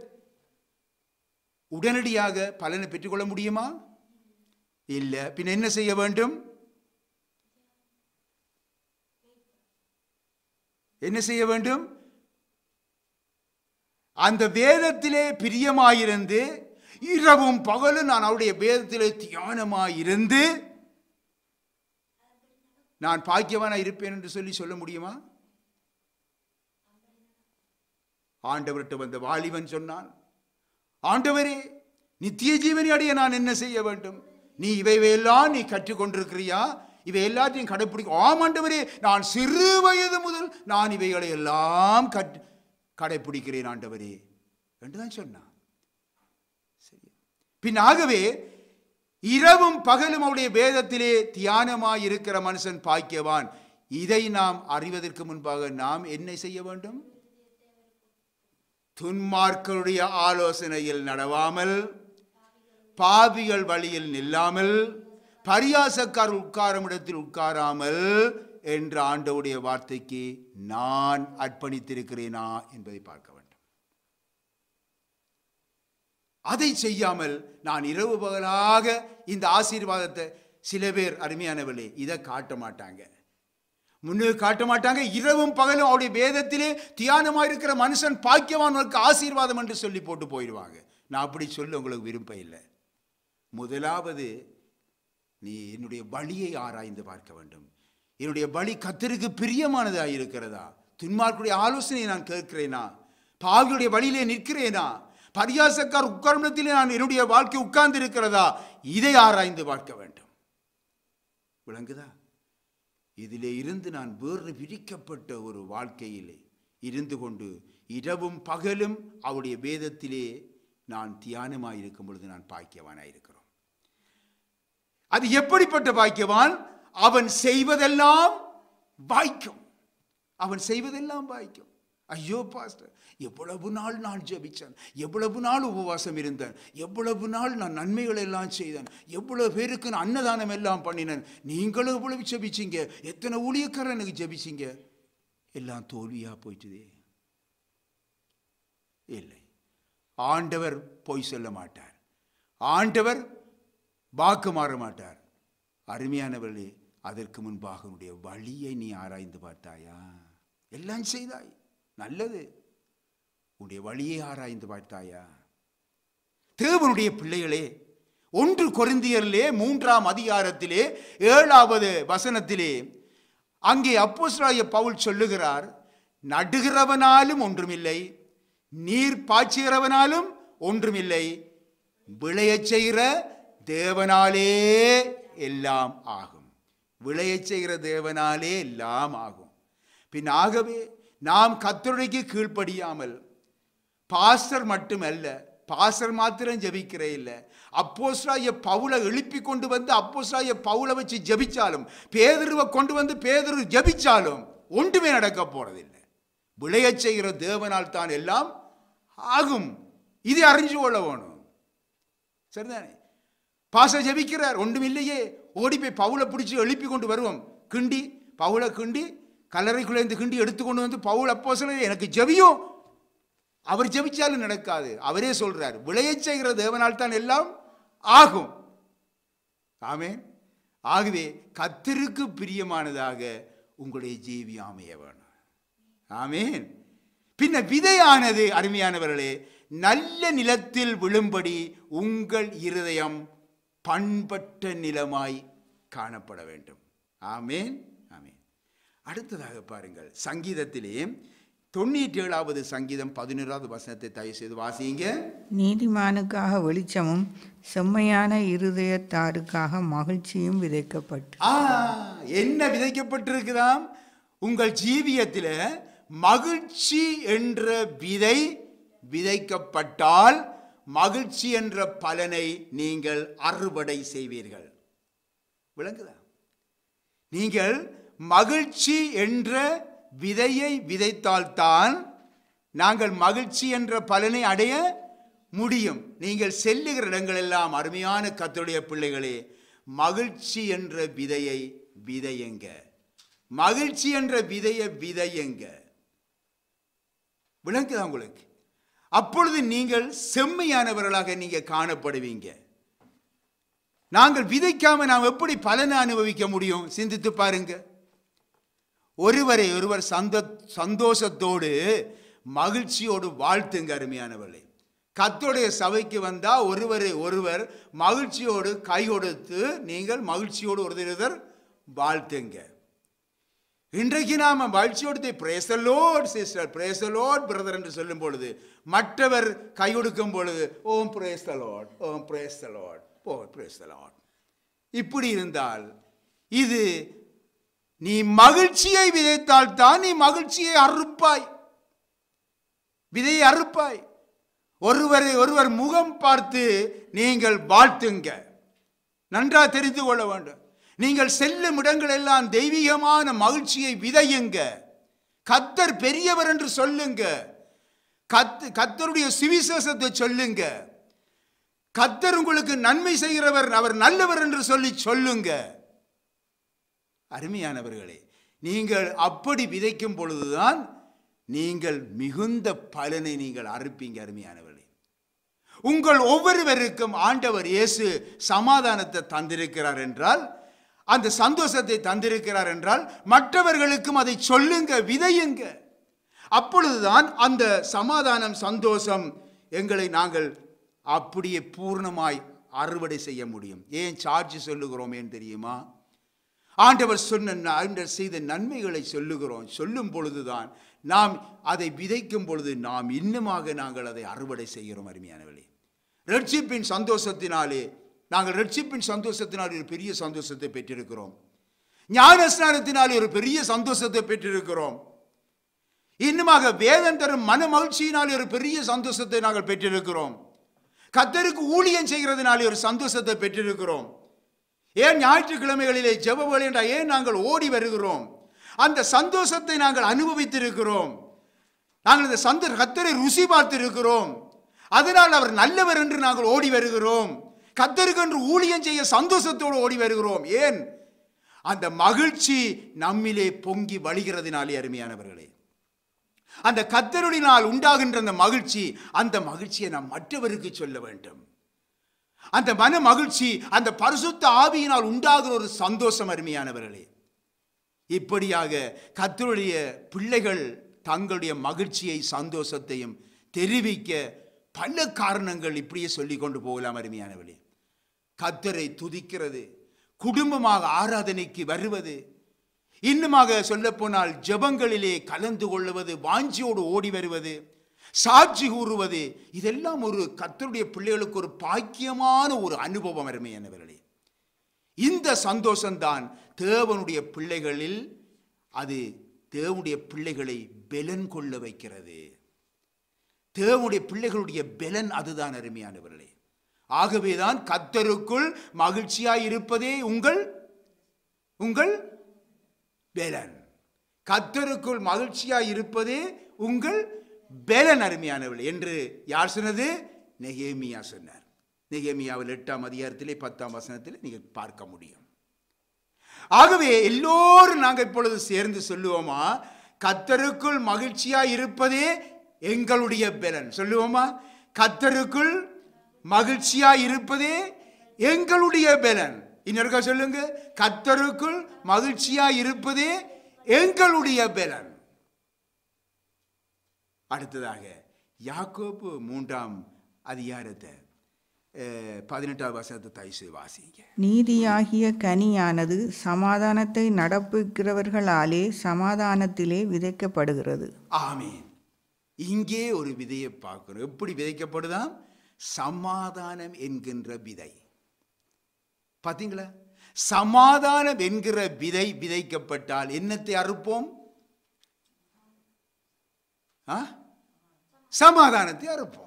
உடனடியாக பலனை பெற்றுக்கொள்ள முடியுமா இல்லை பின் என்ன செய்ய வேண்டும் என்ன செய்ய வேண்டும் அந்த வேதத்திலே பிரியமாயிருந்து இரவும் பகலும் நான் அவருடைய வேதத்திலே தியானமாயிருந்து நான் பாக்கியவானா இருப்பேன் என்று சொல்லி சொல்ல முடியுமா ஆண்டவர்கிட்ட வந்த வாலிபன் சொன்னான் ஆண்டவரே நித்திய ஜீவனை அடைய நான் என்ன செய்ய வேண்டும் நீ இவையெல்லாம் நீ கற்றுக்கொண்டிருக்கிறியா இவை எல்லாத்தையும் கடைப்பிடிக்க ஆம் ஆண்டவரே நான் சிறு வயது முதல் நான் இவைகளை எல்லாம் கற்று கடைப்பிடிக்கிறேன் ஆண்டவரே என்றுதான் சொன்னான் சரி பின்னாகவே இரவும் பகலும் அவருடைய வேதத்திலே தியானமாய் இருக்கிற மனுஷன் பாக்கியவான் இதை நாம் அறிவதற்கு முன்பாக நாம் என்ன செய்ய வேண்டும் துன்மார்க்கருடைய ஆலோசனையில் நடவாமல் பாவிகள் வழியில் நில்லாமல் பரியாசக்கார் உட்காரும் இடத்தில் உட்காராமல் என்ற ஆண்டவுடைய வார்த்தைக்கு நான் அர்ப்பணித்திருக்கிறேனா என்பதை பார்க்க வேண்டும் அதை செய்யாமல் நான் இரவு பகலாக இந்த ஆசீர்வாதத்தை சில பேர் அருமையானவர்களே இதை காட்ட மாட்டாங்க முன்னு காட்ட மாட்டாங்க இரவும் பகலும் அவருடைய வேதத்திலே தியானமாக இருக்கிற மனுஷன் பாக்கியவானுக்கு ஆசீர்வாதம் என்று சொல்லி போட்டு போயிடுவாங்க நான் அப்படி சொல்ல உங்களுக்கு விருப்பம் இல்லை முதலாவது நீ என்னுடைய வழியை ஆராய்ந்து பார்க்க வேண்டும் என்னுடைய வழி கத்தருக்கு பிரியமானதாக இருக்கிறதா துன்மார்க்குடைய ஆலோசனையை நான் கேட்கிறேனா பாவியுடைய வழியிலே நிற்கிறேனா பரியாசக்கார் உட்கார்ந்தத்திலே நான் என்னுடைய வாழ்க்கை உட்கார்ந்து இருக்கிறதா இதை ஆராய்ந்து பார்க்க வேண்டும் விளங்குதா இதிலே இருந்து நான் வேறு பிரிக்கப்பட்ட ஒரு வாழ்க்கையிலே இருந்து கொண்டு இரவும் பகலும் அவருடைய வேதத்திலே நான் தியானமாய் இருக்கும் பொழுது நான் பாக்கியவானாய் இருக்கிறோம் அது எப்படிப்பட்ட பாக்கியவான் அவன் செய்வதெல்லாம் வாய்க்கும் அவன் செய்வதெல்லாம் வாய்க்கும் ஐயோ பாஸ்டர் எவ்வளவு நாள் நான் ஜெபிச்சேன் எவ்வளவு நாள் உபவாசம் இருந்தேன் எவ்வளவு நாள் நான் நன்மைகள் எல்லாம் செய்தேன் எவ்வளவு பேருக்கு நான் அன்னதானம் எல்லாம் பண்ணினேன் நீங்களும் எவ்வளவு ஜெபிச்சீங்க எத்தனை ஊழியக்காரர் எனக்கு ஜெபிச்சீங்க எல்லாம் தோல்வியா போயிட்டுதே இல்லை ஆண்டவர் பொய் சொல்ல மாட்டார் ஆண்டவர் வாக்கு மாற மாட்டார் அருமையானவர்களே அதற்கு முன்பாக உன்னுடைய வழியை நீ ஆராய்ந்து பார்த்தாயா எல்லாம் செய்தாய் நல்லது உன்னுடைய வழியை ஆராய்ந்து பார்த்தாயா தேவனுடைய பிள்ளைகளே ஒன்று கொரிந்தியரிலே மூன்றாம் அதிகாரத்திலே ஏழாவது வசனத்திலே அங்கே அப்போஸ்தலனாகிய பவுல் சொல்லுகிறார் நடுகிறவனாலும் ஒன்றுமில்லை நீர் பாய்ச்சுகிறவனாலும் ஒன்றுமில்லை விளையச் செய்கிற தேவனாலே எல்லாம் ஆகும் விளையச் செய்கிற தேவனாலே எல்லாம் ஆகும் பின் ஆகவே நாம் கத்தருடைக்கு கீழ்ப்படியாமல் பாஸ்டர் மட்டுமல்ல பாஸ்டர் மாத்திரம் ஜெபிக்கிறே இல்லை அப்போஸ்ராய பவுலை எழுப்பி கொண்டு வந்து அப்போஸ்ராய பவுலை வச்சு ஜெபிச்சாலும் பேதுருவை கொண்டு வந்து பேதுரு ஜெபிச்சாலும் ஒன்றுமே நடக்க போறதில்லை விளையச் செய்கிற தேவனால் தான் எல்லாம் ஆகும் இது அறிஞ்சு கொள்ள வேணும் சரிதானே பாச ஜெபிக்கிறார் ஒன்றும் இல்லையே ஓடி போய் பவுலை பிடிச்சி எழுப்பி கொண்டு வருவோம் கிண்டி பவுலை கிண்டி கல்லறைக்குள்ளேருந்து கிண்டி எடுத்துக்கொண்டு வந்து பவுல் அப்போ எனக்கு ஜெபியும் அவர் ஜெபிச்சாலும் நடக்காது அவரே சொல்றார் விளையச் செய்கிற தேவனால் தான் எல்லாம் ஆகும் ஆமென் ஆகவே கத்திற்கு பிரியமானதாக உங்களுடைய ஜீவி அமைய வேணும் ஆமென் பின்ன விதையானது அருமையானவர்களே நல்ல நிலத்தில் விழும்படி உங்கள் இருதயம் பண்பட்ட நிலமாய் காணப்பட வேண்டும் ஆமேன் ஆமேன் அடுத்ததாக பாருங்கள் சங்கீதத்திலே தொண்ணூற்றி ஏழாவது சங்கீதம் பதினோராவது வசனத்தை தயவு செய்து வாசிங்க நீதிமானுக்காக வெளிச்சமும் செம்மையான இருதயத்தாருக்காக மகிழ்ச்சியும் விதைக்கப்பட்டு ஆ என்ன விதைக்கப்பட்டிருக்குதாம் உங்கள் ஜீவியத்தில் மகிழ்ச்சி என்ற விதை விதைக்கப்பட்டால் மகிழ்ச்சி என்ற பலனை நீங்கள் அறுவடை செய்வீர்கள் விளங்குதா நீங்கள் மகிழ்ச்சி என்ற விதையை விதைத்தால்தான் நாங்கள் மகிழ்ச்சி என்ற பலனை அடைய முடியும் நீங்கள் செல்லுகிற இடங்களெல்லாம் அருமையான கத்தருடைய பிள்ளைகளே மகிழ்ச்சி என்ற விதையை விதையுங்க மகிழ்ச்சி என்ற விதையை விதையுங்க விளங்குதா உங்களுக்கு அப்பொழுது நீங்கள் செம்மையானவர்களாக நீங்க காணப்படுவீங்க நாங்கள் விதைக்காம நாம் எப்படி பலனை அனுபவிக்க முடியும் சிந்தித்து பாருங்க ஒருவரை ஒருவர் சந்த சந்தோஷத்தோடு மகிழ்ச்சியோடு வாழ்த்துங்க அருமையானவர்களே கத்தோடைய சபைக்கு வந்தா ஒருவரை ஒருவர் மகிழ்ச்சியோடு கை கொடுத்து நீங்கள் மகிழ்ச்சியோடு ஒருத்தர் வாழ்த்துங்க இன்றைக்கு நாம மகிழ்ச்சியோடு பிரேசலோட் சிஸ்டர் பிரேசலோட் பிரதர் என்று சொல்லும் பொழுது மற்றவர் கை கொடுக்கும் பொழுது ஓம் பிரேசலோட் ஓம் பிரேசலோட் ஓ பிரேசலோட் இப்படி இருந்தால் இது நீ மகிழ்ச்சியை விதைத்தால் தான் நீ மகிழ்ச்சியை அறுப்பாய் விதையை அறுப்பாய் ஒருவரை ஒருவர் முகம் பார்த்து நீங்கள் வாழ்த்துங்க நன்றா தெரிந்து கொள்ள வேண்டும் நீங்கள் செல்லும் இடங்கள் எல்லாம் தெய்வீகமான மகிழ்ச்சியை விதையுங்க கத்தர் பெரியவர் என்று சொல்லுங்க கத்து கத்தருடைய சுவிசேஷத்தை சொல்லுங்க கத்தர் உங்களுக்கு நன்மை செய்கிறவர் அவர் நல்லவர் என்று சொல்லி சொல்லுங்க அருமையானவர்களே நீங்கள் அப்படி விதைக்கும் பொழுதுதான் நீங்கள் மிகுந்த பலனை நீங்கள் அறுப்பீங்க அருமையானவர்களே உங்கள் ஒவ்வொருவருக்கும் ஆண்டவர் இயேசு சமாதானத்தை தந்திருக்கிறார் என்றால் அந்த சந்தோஷத்தை தந்திருக்கிறார் என்றால் மற்றவர்களுக்கும் அதை சொல்லுங்க விதையுங்க அப்பொழுதுதான் அந்த சமாதானம் சந்தோஷம் எங்களை நாங்கள் அப்படியே பூர்ணமாய் அறுவடை செய்ய முடியும் ஏன் சார்ஜ் சொல்லுகிறோம் ஏன் தெரியுமா ஆண்டவர் சொன்ன ஆண்டவர் செய்த நன்மைகளை சொல்லுகிறோம் சொல்லும் பொழுதுதான் நாம் அதை விதைக்கும் பொழுது நாம் இன்னுமாக நாங்கள் அதை அறுவடை செய்கிறோம் அருமையானவர்களே ரட்சிப்பின் சந்தோஷத்தினாலே நாங்கள் ரட்சிப்பின் சந்தோஷத்தினாலே ஒரு பெரிய சந்தோஷத்தை பெற்றிருக்கிறோம் ஞானஸ்நானத்தினாலே ஒரு பெரிய சந்தோஷத்தை பெற்றிருக்கிறோம் இன்னுமாக வேதம் தரும் மன மகிழ்ச்சியினாலே ஒரு பெரிய சந்தோஷத்தை நாங்கள் பெற்றிருக்கிறோம் கத்தருக்கு ஊழியம் செய்கிறதுனாலே ஒரு சந்தோஷத்தை பெற்றிருக்கிறோம் ஏன் ஞாயிற்றுக்கிழமைகளிலே ஜெப வேலை என்றால் ஏன் நாங்கள் ஓடி வருகிறோம் அந்த சந்தோஷத்தை நாங்கள் அனுபவித்திருக்கிறோம் நாங்கள் இந்த சந்த கத்தரை ருசி பார்த்திருக்கிறோம் அதனால் அவர் நல்லவர் என்று நாங்கள் ஓடி வருகிறோம் கத்தருக்கு என்று ஊழியம் செய்ய சந்தோஷத்தோடு ஓடி வருகிறோம் ஏன் அந்த மகிழ்ச்சி நம்மிலே பொங்கி வழிகிறதுனாலே அருமையானவர்களே அந்த கத்தருடினால் உண்டாகின்ற அந்த மகிழ்ச்சி அந்த மகிழ்ச்சியை நாம் மற்றவருக்கு சொல்ல வேண்டும் அந்த மன மகிழ்ச்சி அந்த பரிசுத்த ஆவியினால் உண்டாகிற ஒரு சந்தோஷம் அருமையானவர்களே இப்படியாக கத்தருடைய பிள்ளைகள் தங்களுடைய மகிழ்ச்சியை சந்தோஷத்தையும் தெரிவிக்க பல காரணங்கள் இப்படியே சொல்லி கொண்டு போகலாம் அருமையானவர்களே கத்தரை துதிக்கிறது குடும்பமாக ஆராதனைக்கு வருவது இன்னுமாக சொல்லப்போனால் ஜெபங்களிலே கலந்து கொள்வது வாஞ்சியோடு ஓடி வருவது சாட்சி கூறுவது இதெல்லாம் ஒரு கத்தருடைய பிள்ளைகளுக்கு ஒரு பாக்கியமான ஒரு அனுபவம் அருமையானவர்களே இந்த சந்தோஷம்தான் தேவனுடைய பிள்ளைகளில் அது தேவனுடைய பிள்ளைகளை பெலன் கொள்ள வைக்கிறது தேவனுடைய பிள்ளைகளுடைய பெலன் அதுதான் அருமையானவர்களே ஆகவேதான் கத்தருக்குள் மகிழ்ச்சியாய் இருப்பதே உங்கள் உங்கள் பெலன் கத்தருக்குள் மகிழ்ச்சியாய் இருப்பதே உங்கள் பெலன் அருமையானவர்கள் என்று யார் சொன்னது நெகேமியா சொன்னார் நெகேமியாவில் எட்டாம் அதிகாரத்திலே பத்தாம் வசனத்தில் நீங்கள் பார்க்க முடியும் ஆகவே எல்லோரும் நாங்கள் இப்பொழுது சேர்ந்து சொல்லுவோமா கத்தருக்குள் மகிழ்ச்சியா இருப்பதே எங்களுடைய பெலன் சொல்லுவோமா கத்தருக்குள் மகிழ்ச்சியா இருப்பதே எங்களுடைய பெலன் இன்னொருக்கா சொல்லுங்க கத்தருக்குள் மகிழ்ச்சியா இருப்பதே எங்களுடைய பெலன் அடுத்ததாக யாக்கோப்பு மூன்றாம் அதிகாரத்தை அஹ், பதினெட்டாவது வசனத்தை தயசு வாசிங்க நீதியாகிய கனியானது சமாதானத்தை நடப்புகிறவர்களாலே சமாதானத்திலே விதைக்கப்படுகிறது ஆமீன் இங்கே ஒரு விதையை பார்க்கிறோம் எப்படி விதைக்கப்படுதாம் சமாதானம் என்கின்ற விதை பாத்தீங்களா சமாதானம் என்கிற விதை விதைக்கப்பட்டால் என்னத்தை அறுப்போம் ஆ? சமாதானத்தை அறுப்போம்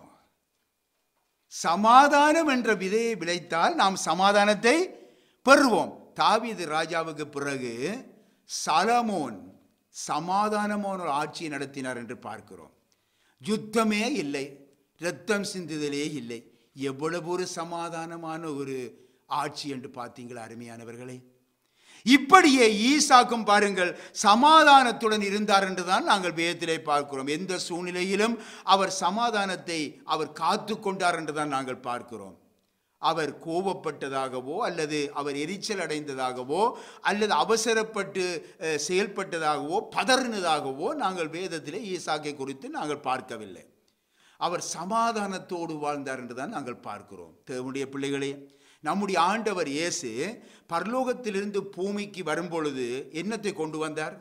சமாதானம் என்ற விதையை விளைத்தால் நாம் சமாதானத்தை பெறுவோம் தாவீது ராஜாவுக்கு பிறகு சலமோன் சமாதானமான ஒரு ஆட்சியை நடத்தினார் என்று பார்க்கிறோம் யுத்தமே இல்லை இரத்தம் சிந்துதலே இல்லை எவ்வளவு ஒரு சமாதானமான ஒரு ஆட்சி என்று பார்த்தீங்களா அருமையானவர்களே இப்படியே ஈசாக்கும் பாருங்கள் சமாதானத்துடன் இருந்தார் என்றுதான் நாங்கள் வேதத்திலே பார்க்கிறோம் எந்த சூழ்நிலையிலும் அவர் சமாதானத்தை அவர் காத்து கொண்டார் என்றுதான் நாங்கள் பார்க்கிறோம் அவர் கோபப்பட்டதாகவோ அல்லது அவர் எரிச்சல் அடைந்ததாகவோ அல்லது அவசரப்பட்டு அஹ், செயல்பட்டதாகவோ பதறினதாகவோ நாங்கள் வேதத்திலே ஈசாக்கை குறித்து நாங்கள் பார்க்கவில்லை அவர் சமாதானத்தோடு வாழ்ந்தார் என்றுதான் நாங்கள் பார்க்கிறோம் தேவனுடைய பிள்ளைகளே நம்முடைய ஆண்டவர் இயேசு பரலோகத்திலிருந்து பூமிக்கு வரும்பொழுது என்னத்தை கொண்டு வந்தார்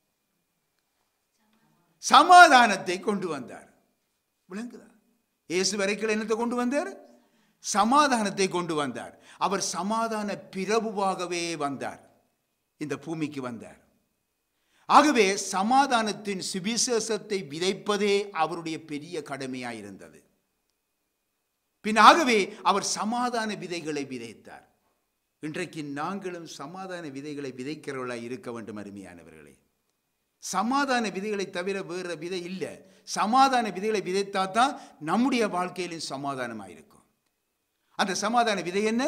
சமாதானத்தை கொண்டு வந்தார் விளங்குதா இயேசு வரைக்கும் என்னத்தை கொண்டு வந்தார் சமாதானத்தை கொண்டு வந்தார் அவர் சமாதான பிரபுவாகவே வந்தார் இந்த பூமிக்கு வந்தார் ஆகவே சமாதானத்தின் சுவிசேஷத்தை விதைப்பதே அவருடைய பெரிய கடமையாயிருந்தது பின் ஆகவே அவர் சமாதான விதைகளை விதைத்தார் இன்றைக்கு நாங்களும் சமாதான விதைகளை விதைக்கிறவர்களாய் இருக்க வேண்டும் அருமையானவர்களே சமாதான விதைகளை தவிர வேற விதை இல்லை சமாதான விதைகளை விதைத்தா தான் நம்முடைய வாழ்க்கையிலும் சமாதானமாக இருக்கும் அந்த சமாதான விதை என்ன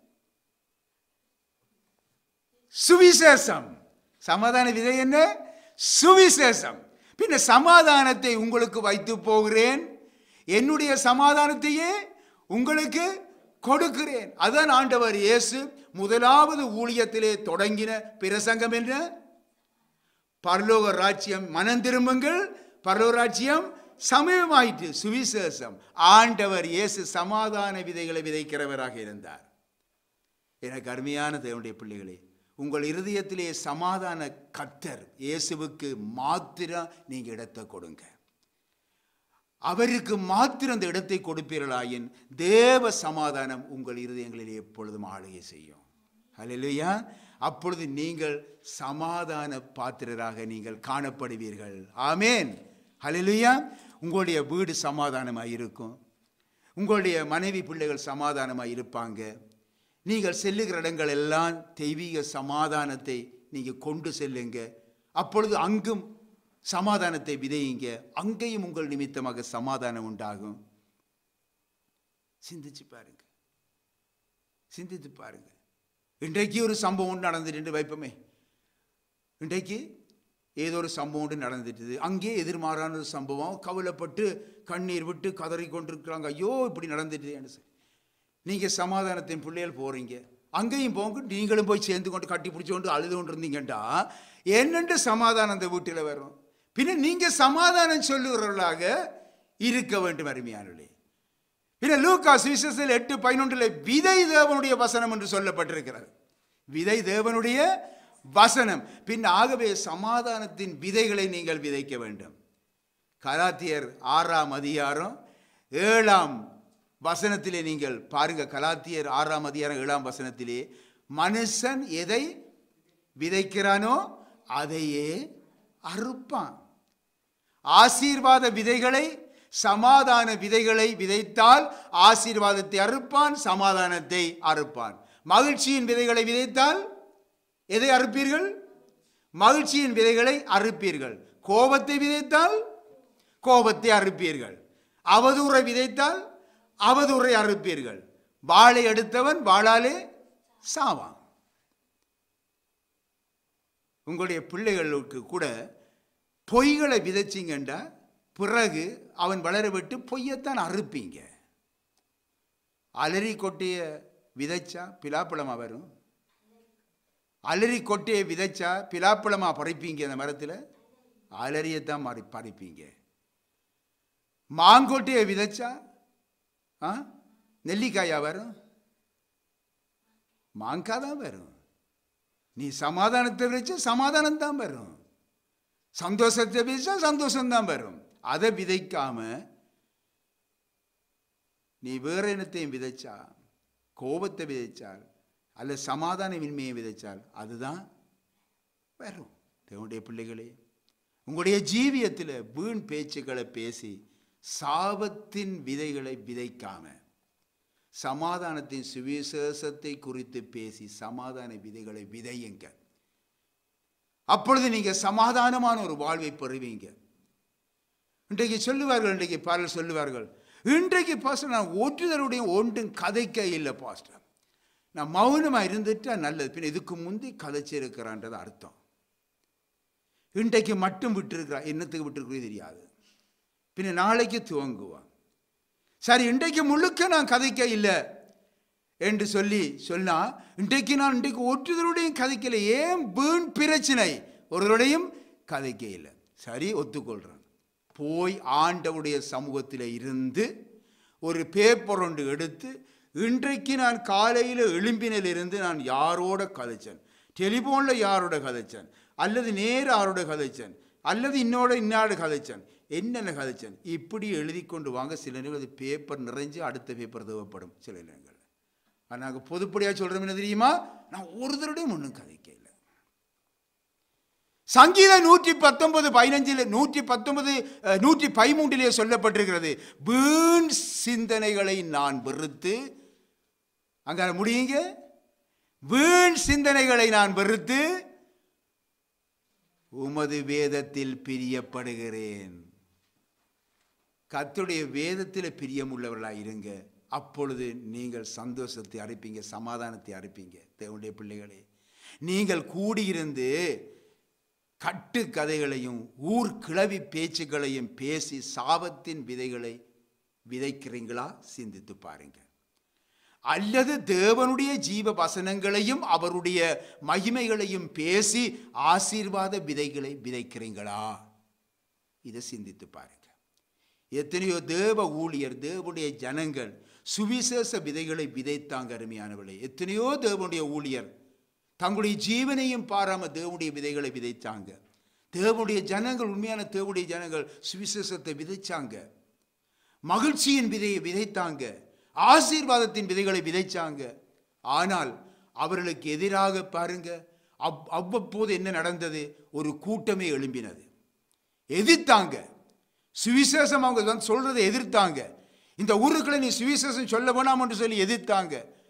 சுவிசேஷம் சமாதான விதை என்ன சுவிசேஷம் பின்ன சமாதானத்தை உங்களுக்கு வைத்து போகிறேன் என்னுடைய சமாதானத்தையே உங்களுக்கு கொடுக்கிறேன் அதான் ஆண்டவர் இயேசு முதலாவது ஊழியத்திலே தொடங்கின பிரசங்கம் என்ன பரலோக ராஜ்யம் மனம் திரும்புங்கள் பரலோக ராஜ்யம் சமயமாயிற்று சுவிசேஷம் ஆண்டவர் இயேசு சமாதான விதைகளை விதைக்கிறவராக இருந்தார் எனக்கு அருமையான தேவனுடைய பிள்ளைகளே உங்கள் இருதயத்திலே சமாதான கத்தர் இயேசுவுக்கு மாத்திரம் நீங்க இடத்தை கொடுங்க அவருக்கு மாத்திரம் அந்த இடத்தை கொடுப்பீர்களாயின் தேவ சமாதானம் உங்கள் இருதயங்களிலே எப்பொழுதும் ஆளுகை செய்யும் ஹalleluya அப்பொழுது நீங்கள் சமாதான பாத்திரராக நீங்கள் காணப்படுவீர்கள் ஆமேன் ஹalleluya உங்களுடைய வீடு சமாதானமாக இருக்கும் உங்களுடைய மனைவி பிள்ளைகள் சமாதானமாக இருப்பாங்க நீங்கள் செல்லுகிற இடங்கள் எல்லாம் தெய்வீக சமாதானத்தை நீங்கள் கொண்டு செல்லுங்க அப்பொழுது அங்கும் சமாதானத்தை விதையுங்க அங்கேயும் உங்கள் நிமித்தமாக சமாதானம் உண்டாகும் சிந்திச்சு பாருங்க சிந்தித்து பாருங்க இன்றைக்கு ஒரு சம்பவம் நடந்துட்டு வைப்போமே இன்றைக்கு ஏதோ ஒரு சம்பவம் ஒன்று நடந்துட்டுது அங்கே எதிர்மாறான ஒரு சம்பவம் கவலைப்பட்டு கண்ணீர் விட்டு கதறி கொண்டிருக்கிறாங்க ஐயோ இப்படி நடந்துட்டுதேன்னு சொல்லி நீங்கள் சமாதானத்தின் பிள்ளைகள் போகிறீங்க அங்கேயும் போங்க நீங்களும் போய் சேர்ந்து கொண்டு கட்டி பிடிச்சி கொண்டு அழுது கொண்டு இருந்தீங்கண்டா என்னென்று சமாதானம் அந்த வீட்டில் வரும் பின்ன நீங்கள் சமாதானம் சொல்லுகிறவர்களாக இருக்க வேண்டும் அருமையானே பின்ன லூக்கா சுவிசேஷத்தில் எட்டு பதினொன்றில் விதை தேவனுடைய வசனம் என்று சொல்லப்பட்டிருக்கிறது விதை தேவனுடைய வசனம் பின் ஆகவே சமாதானத்தின் விதைகளை நீங்கள் விதைக்க வேண்டும் கலாத்தியர் ஆறாம் அதிகாரம் ஏழாம் வசனத்திலே நீங்கள் பாருங்க கலாத்தியர் ஆறாம் அதிகாரம் ஏழாம் வசனத்திலே மனுஷன் எதை விதைக்கிறானோ அதையே அறுப்பான் ஆசீர்வாத விதைகளை சமாதான விதைகளை விதைத்தால் ஆசீர்வாதத்தை அறுப்பான் சமாதானத்தை அறுப்பான் மகிழ்ச்சியின் விதைகளை விதைத்தால் எதை அறுப்பீர்கள் மகிழ்ச்சியின் விதைகளை அறுப்பீர்கள் கோபத்தை விதைத்தால் கோபத்தை அறுப்பீர்கள் அவதூறை விதைத்தால் அவதூறை அறுப்பீர்கள் வாளை எடுத்தவன் வாளாலே சாவான் உங்களுடைய பிள்ளைகளுக்கு கூட பொய்களை விதைச்சிங்கண்டா பிறகு அவன் வளர விட்டு பொய்யத்தான் அறுப்பீங்க அலறி கொட்டிய விதைச்சா பிலாப்பழமா வரும் அலறி கொட்டையை விதைச்சா பிலாப்பழமா பறிப்பீங்க அந்த மரத்தில் அலறியத்தான் மாறி பறிப்பீங்க மாங்கொட்டையை விதைச்சா ஆ நெல்லிக்காயா வரும் மாங்காய் தான் வரும் நீ சமாதானத்தை விதைச்சா சமாதானம் தான் வரும் சந்தோஷத்தை விதைச்சா சந்தோஷம் தான் வரும் அதை விதைக்காம நீ வேற இனத்தையும் விதைச்சா கோபத்தை விதைச்சால் அல்ல சமாதானமின்மையை விதைச்சால் அதுதான் வரும் தேவனுடைய பிள்ளைகளே உங்களுடைய ஜீவியத்தில் வீண் பேச்சுக்களை பேசி சாபத்தின் விதைகளை விதைக்காம சமாதானத்தின் சுவிசேஷத்தை குறித்து பேசி சமாதான விதைகளை விதையுங்க அப்பொழுது நீங்க சமாதானமான ஒரு வாழ்வை பெறுவீங்க இன்றைக்கு சொல்லுவார்கள் இன்றைக்கு பலர் சொல்லுவார்கள் இன்றைக்கு பாஸ்டர் நான் ஒற்றுதலுடைய ஒன்றும் கதைக்க இல்லை பாஸ்டர் நான் மௌனமாக இருந்துட்டா நல்லது பின்ன இதுக்கு முந்தி கதைச்சிருக்கிறான்றது அர்த்தம் இன்றைக்கு மட்டும் விட்டுருக்கிறா என்னத்துக்கு விட்டுருக்குறது தெரியாது பின்ன நாளைக்கு துவங்குவான் சரி இன்றைக்கு முழுக்க நான் கதைக்க இல்லை என்று சொல்லி சொன்னா இன்றைக்கு நான் இன்றைக்கு ஒற்றுதலுடையும் கதைக்கல ஏன் வீண் பிரச்சனை ஒருவருடையும் கதைக்க இல்லை சரி ஒத்துக்கொள்றேன் போய் ஆண்டவுடைய சமூகத்தில் இருந்து ஒரு பேப்பர் ஒன்று எடுத்து இன்றைக்கு நான் காலையில் எழும்பினிலிருந்து நான் யாரோட கதைச்சேன் டெலிஃபோனில் யாரோட கதைச்சேன் அல்லது நேர யாரோட கதைச்சேன் அல்லது இன்னோட இன்னாடு கதைச்சேன் என்னென்ன கதைச்சேன் இப்படி எழுதி கொண்டு வாங்க சில நேரம் அது பேப்பர் நிறைஞ்சு அடுத்த பேப்பர் தேவைப்படும் சில நேரங்கள் நாங்கள் பொதுப்படியாக சொல்கிறோம் என்ன தெரியுமா நான் ஒரு தடவையும் ஒன்றும் கதைக்க இல்லை சங்கீதம் நூற்றி பத்தொன்பது பதினஞ்சில் நூற்றி பத்தொன்பது அஹ், நூற்றி பதிமூன்றிலே சொல்லப்பட்டிருக்கிறது வீண் சிந்தனைகளை நான் வெறுத்து அங்க முடியுங்க வீண் சிந்தனைகளை நான் வெறுத்து உமது வேதத்தில் பிரியப்படுகிறேன் கர்த்தருடைய வேதத்தில் பிரியமுள்ளவர்களாக இருங்க அப்பொழுது நீங்கள் சந்தோஷத்தை அறுப்பீங்க சமாதானத்தை அறுப்பீங்க தேவனுடைய பிள்ளைகளே நீங்கள் கூடியிருந்து கட்டு கதைகளையும் ஊர் கிளவி பேச்சுக்களையும் பேசி சாபத்தின் விதைகளை விதைக்கிறீங்களா சிந்தித்து பாருங்க அல்லது தேவனுடைய ஜீவ வசனங்களையும் அவருடைய மகிமைகளையும் பேசி ஆசீர்வாத விதைகளை விதைக்கிறீங்களா இதை சிந்தித்து பாருங்க எத்தனையோ தேவ ஊழியர் தேவனுடைய ஜனங்கள் சுவிசேஷ விதைகளை விதைத்தாங்க அருமையானவர்களே எத்தனையோ தேவனுடைய ஊழியர் தங்களுடைய ஜீவனையும் பாராம தேவனுடைய விதைகளை விதைத்தாங்க தேவனுடைய ஜனங்கள் உண்மையான தேவனுடைய ஜனங்கள் சுவிசேஷத்தை விதைச்சாங்க மகிழ்ச்சியின் விதையை விதைத்தாங்க ஆசீர்வாதத்தின் விதைகளை விதைச்சாங்க ஆனால் அவர்களுக்கு எதிராக பாருங்க அவ் அவ்வப்போது என்ன நடந்தது ஒரு கூட்டமே எழும்பினது எதிர்த்தாங்க சுவிசேஷம் அவங்க வந்து சொல்றதை எதிர்த்தாங்க இந்த ஊருக்குள்ள நீ சுவிசேஷம் சொல்ல வேணாம் என்று சொல்லி எதிர்த்தாங்க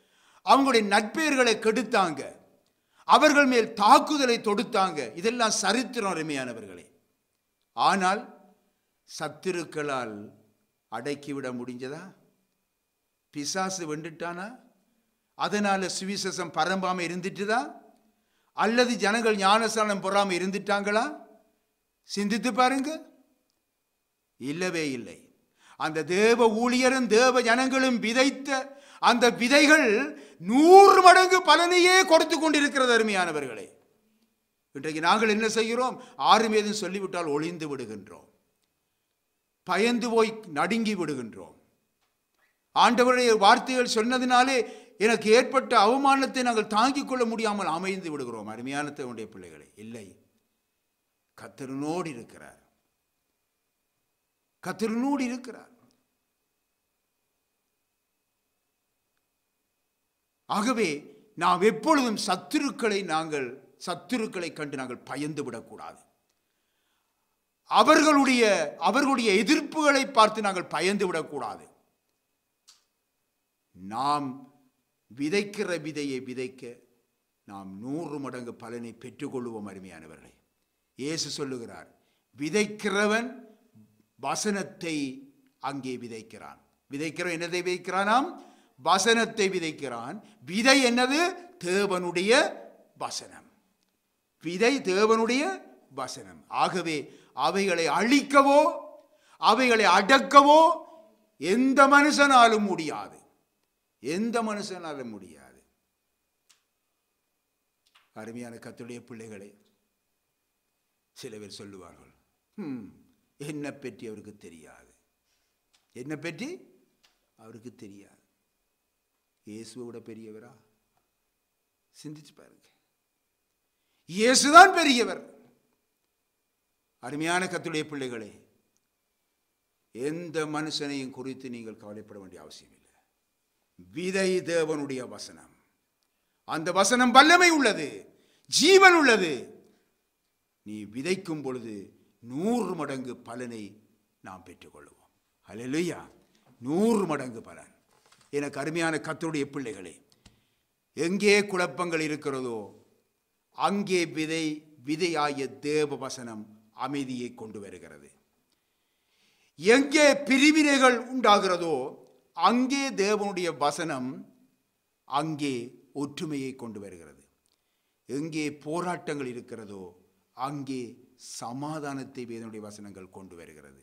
அவங்களுடைய நட்பெயர்களை கெடுத்தாங்க அவர்கள் மேல் தாக்குதலை தொடுத்தாங்க இதெல்லாம் சரித்திரம் அருமையானவர்களே ஆனால் சத்துருக்களால் அடக்கிவிட முடிஞ்சதா பிசாசு வெண்டுட்டானா அதனால சுவிசேஷம் பரம்பாம இருந்துட்டுதா அல்லது ஜனங்கள் ஞானஸ்தானம் பெறாம இருந்துட்டாங்களா சிந்தித்து பாருங்க இல்லவே இல்லை அந்த தேவ ஊழியரும் தேவ ஜனங்களும் விதைத்த அந்த விதைகள் நூறு மடங்கு பலனையே கொடுத்து கொண்டிருக்கிறது அருமையானவர்களே இன்றைக்கு நாங்கள் என்ன செய்கிறோம் ஆறு ஏதும் சொல்லிவிட்டால் ஒளிந்து விடுகின்றோம் பயந்து போய் நடுங்கி விடுகின்றோம் ஆண்டவருடைய வார்த்தைகள் சொன்னதினாலே எனக்கு ஏற்பட்ட அவமானத்தை நாங்கள் தாங்கிக் கொள்ள முடியாமல் அமைந்து விடுகிறோம் அருமையான தேவனுடைய பிள்ளைகளே இல்லை கத்தருனோடு இருக்கிறார் கத்தருனோடு இருக்கிறார் ஆகவே நாம் எப்பொழுதும் சத்துருக்களை நாங்கள் சத்துருக்களை கண்டு நாங்கள் பயந்து விடக்கூடாது அவர்களுடைய அவர்களுடைய எதிர்ப்புகளை பார்த்து நாங்கள் பயந்து விடக்கூடாது நாம் விதைக்கிற விதையை விதைக்க நாம் நூறு மடங்கு பலனை பெற்றுக்கொள்வோம் அருமையானவர்களே இயேசு சொல்லுகிறார் விதைக்கிறவன் வசனத்தை அங்கே விதைக்கிறான் விதைக்கிறவன் என்னதை விதைக்கிறானாம் வசனத்தை விதைக்கிறான் விதை என்னது தேவனுடைய வசனம் விதை தேவனுடைய வசனம் ஆகவே அவைகளை அழிக்கவோ அவைகளை அடக்கவோ எந்த மனுஷனாலும் முடியாது எந்த மனுஷனாலும் முடியாது அருமையான கத்துடைய பிள்ளைகளே சில பேர் சொல்லுவார்கள் "ஹம், என்னை பற்றி அவருக்கு தெரியாது என்னை பற்றி அவருக்கு தெரியாது இயேசுவை விட பெரியவரா சிந்திச்சு பாருங்க இயேசுதான் பெரியவர் அருமையான கத்துடைய பிள்ளைகளே எந்த மனுஷனையும் குறித்து நீங்கள் கவலைப்பட வேண்டிய அவசியம் இல்லை விதை தேவனுடைய வசனம் அந்த வசனம் வல்லமை உள்ளது ஜீவன் உள்ளது நீ விதைக்கும் பொழுது நூறு மடங்கு பலனை நாம் பெற்றுக்கொள்வோம் ஹalleluya நூறு மடங்கு பலன் எனக்கு அருமையான கத்தருடைய பிள்ளைகளே எங்கே குழப்பங்கள் இருக்கிறதோ அங்கே விதை விதையாய தேவ வசனம் அமைதியை கொண்டு வருகிறது எங்கே பிரிவினைகள் உண்டாகிறதோ அங்கே தேவனுடைய வசனம் அங்கே ஒற்றுமையை கொண்டு வருகிறது எங்கே போராட்டங்கள் இருக்கிறதோ அங்கே சமாதானத்தை வேதனுடைய வசனங்கள் கொண்டு வருகிறது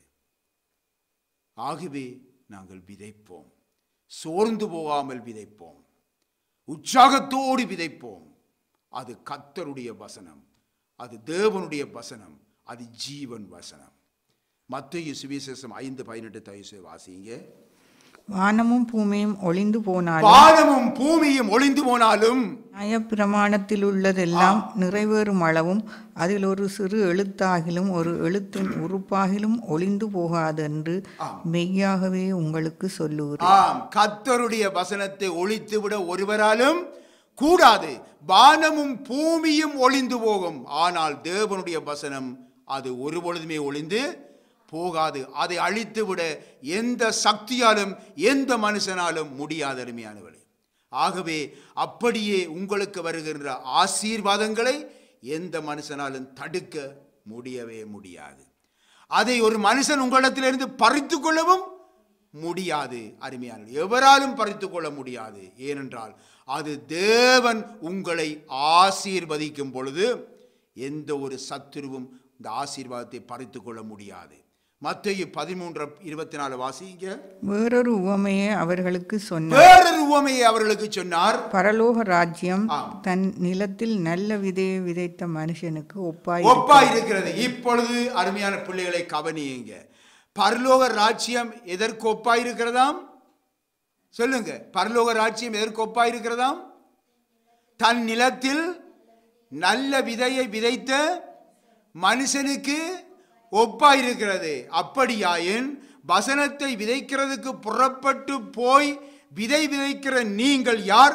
ஆகவே நாங்கள் விதைப்போம் சோர்ந்து போகாமல் விதைப்போம் உற்சாகத்தோடு விதைப்போம் அது கத்தருடைய வசனம் அது தேவனுடைய வசனம் அது ஜீவன் வசனம் மத்திய சுவிசேஷம் ஐந்து பதினெட்டு தயசு வாசிங்க வானமும் பூமியும் ஒளிந்து போனாலும் வானமும் பூமியும் ஒளிந்து போனாலும் நியாயப்பிரமாணத்தில் உள்ளதெல்லாம் நிறைவேறும் அளவும் அதில் ஒரு சிறு எழுத்தாகிலும் ஒரு எழுத்தின் உறுப்பாகிலும் ஒளிந்து போகாதென்று மெய்யாகவே உங்களுக்கு சொல்லுகிறேன் ஆம் கத்தருடைய வசனத்தை ஒழித்து விட ஒருவராலும் கூடாது வானமும் பூமியும் ஒளிந்து போகும் ஆனால் தேவனுடைய வசனம் அது ஒரு பொழுதுமே ஒளிந்து போகாது அதை அழித்து விட எந்த சக்தியாலும் எந்த மனுஷனாலும் முடியாது அருமையானவளே ஆகவே அப்படியே உங்களுக்கு வருகின்ற ஆசீர்வாதங்களை எந்த மனுஷனாலும் தடுக்க முடியவே முடியாது அதை ஒரு மனுஷன் உங்களிடத்திலிருந்து பறித்து கொள்ளவும் முடியாது அருமையான எவராலும் பறித்து கொள்ள முடியாது ஏனென்றால் அது தேவன் உங்களை ஆசீர்வதிக்கும் பொழுது எந்த ஒரு சத்துருவும் இந்த ஆசீர்வாதத்தை பறித்து கொள்ள முடியாது மத்திய பதிமூன்று இருபத்தி நாலு வாசிங்க வேறொரு உவமையை அவர்களுக்கு சொன்னார் வேறொரு உவமையை அவர்களுக்கு சொன்னார் பரலோக ராஜ்யம் ஆம். தன் நிலத்தில் நல்ல விதையை விதைத்த மனுஷனுக்கு ஒப்பாய் ஒப்பா இருக்கிறது இப்பொழுது அருமையான பிள்ளைகளை கவனியுங்க பரலோக ராஜ்யம் எதற்கு ஒப்பா இருக்கிறதாம் சொல்லுங்க பரலோக ராஜ்யம் எதற்கு ஒப்பா இருக்கிறதாம் தன் நிலத்தில் நல்ல விதையை விதைத்த மனுஷனுக்கு ஒப்பா இருக்கிறது அப்படியாயின் வசனத்தை விதைக்கிறதுக்கு புறப்பட்டு போய் விதை விதைக்கிற நீங்கள் யார்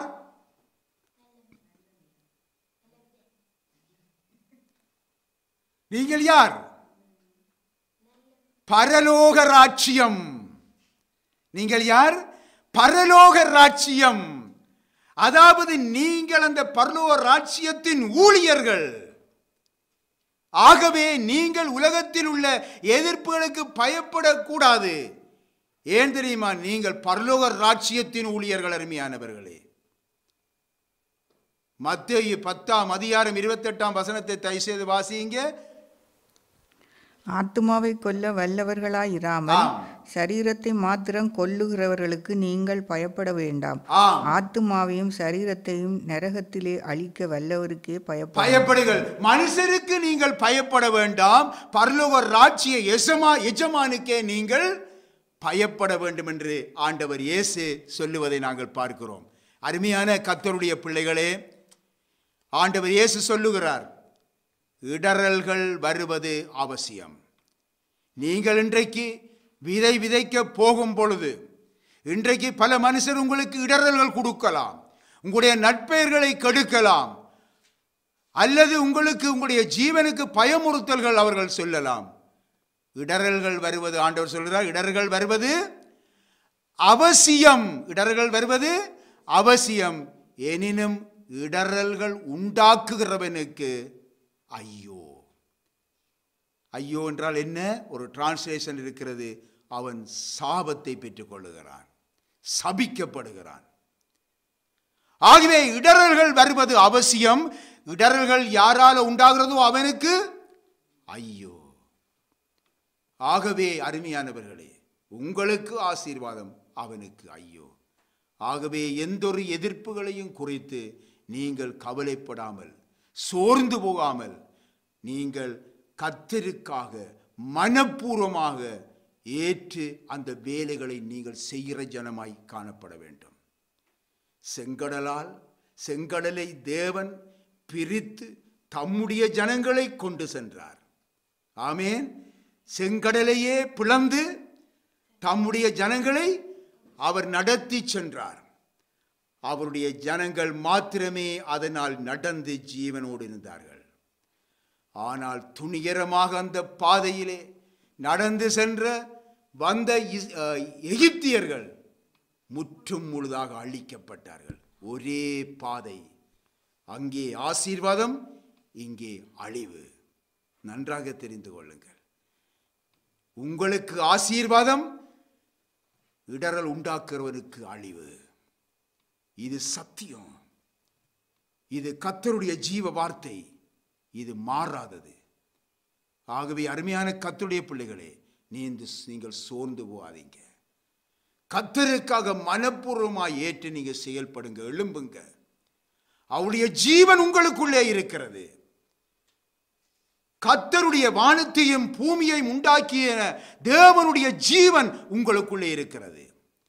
நீங்கள் யார் பரலோக ராட்சியம் நீங்கள் யார் பரலோக ராட்சியம் அதாவது நீங்கள் அந்த பரலோக ராட்சியத்தின் ஊழியர்கள் ஆகவே நீங்கள் உலகத்தில் உள்ள எதிர்ப்புகளுக்கு பயப்படக்கூடாது ஏன் தெரியுமா நீங்கள் பரலோக ராட்சியத்தின் ஊழியர்கள் அருமையானவர்களே மத்தேயு பத்தாம் அதிகாரம் இருபத்தெட்டாம் வசனத்தை தயவு செய்து வாசியுங்க ஆத்துமாவை கொல்ல வல்லவர்களாயிராமல் ஆம். சரீரத்தை மாத்திரம் கொல்லுகிறவர்களுக்கு நீங்கள் பயப்பட வேண்டாம் ஆம் ஆத்துமாவையும் சரீரத்தையும் நரகத்திலே அழிக்க வல்லவருக்கே பயப்பட பயப்படுங்கள் மனுஷருக்கு நீங்கள் பயப்பட வேண்டாம் பரலோக ராட்சிய எஜமா எஜமானுக்கே நீங்கள் பயப்பட வேண்டும் என்று ஆண்டவர் இயேசு சொல்லுவதை நாங்கள் பார்க்கிறோம் அருமையான கத்தருடைய பிள்ளைகளே ஆண்டவர் இயேசு சொல்லுகிறார் இடறல்கள் வருவது அவசியம் நீங்கள் இன்றைக்கு விதை விதைக்க போகும் பொழுது இன்றைக்கு பல மனுஷர் உங்களுக்கு இடறல்கள் கொடுக்கலாம் உங்களுடைய நட்பெயர்களை கெடுக்கலாம் அல்லது உங்களுக்கு உங்களுடைய ஜீவனுக்கு பயமுறுத்தல்கள் அவர்கள் சொல்லலாம் இடறல்கள் வருவது ஆண்டவர் சொல்கிறார் இடர்கள் வருவது அவசியம் இடர்கள் வருவது அவசியம் எனினும் இடறல்கள் உண்டாக்குகிறவனுக்கு ஐயோ ஐயோ என்றால் என்ன ஒரு டிரான்ஸ்லேஷன் இருக்கிறது அவன் சாபத்தை பெற்றுக்கொள்ளுகிறான் சபிக்கப்படுகிறான் ஆகவே இடறல்கள் வருவது அவசியம் இடறல்கள் யாரால உண்டாகிறதோ அவனுக்கு ஐயோ ஆகவே அருமையானவர்களே உங்களுக்கு ஆசீர்வாதம் அவனுக்கு ஐயோ ஆகவே எந்தொரு எதிர்ப்புகளையும் குறித்து நீங்கள் கவலைப்படாமல் சோர்ந்து போகாமல் நீங்கள் கத்தருக்காக மனப்பூர்வமாக ஏற்று அந்த வேலைகளை நீங்கள் செய்கிற ஜனமாய் காணப்பட வேண்டும் செங்கடலால் செங்கடலை தேவன் பிரித்து தம்முடைய ஜனங்களை கொண்டு சென்றார் ஆமேன் செங்கடலையே பிளந்து தம்முடைய ஜனங்களை அவர் நடத்தி சென்றார் அவருடைய ஜனங்கள் மாத்திரமே அதனால் நடந்து ஜீவனோடு இருந்தார்கள் ஆனால் துணிகரமாக அந்த பாதையிலே நடந்து சென்ற வந்த இஸ்- அஹ், எகிப்தியர்கள் முற்றும் முழுதாக அழிக்கப்பட்டார்கள் ஒரே பாதை அங்கே ஆசீர்வாதம் இங்கே அழிவு நன்றாக தெரிந்து கொள்ளுங்கள் உங்களுக்கு ஆசீர்வாதம் இடரல் உண்டாக்குறவனுக்கு அழிவு இது சத்தியம் இது கத்தருடைய ஜீவ வார்த்தை இது மாறாதது ஆகவே அருமையான கத்தருடைய பிள்ளைகளே நீந்து நீங்கள் சோர்ந்து போகாதீங்க கத்தருக்காக மனப்பூர்வமாய் ஏற்று நீங்க செயல்படுங்க எழும்புங்க அவருடைய ஜீவன் உங்களுக்குள்ளே இருக்கிறது கத்தருடைய வானத்தையும் பூமியையும் உண்டாக்கிய தேவனுடைய ஜீவன் உங்களுக்குள்ளே இருக்கிறது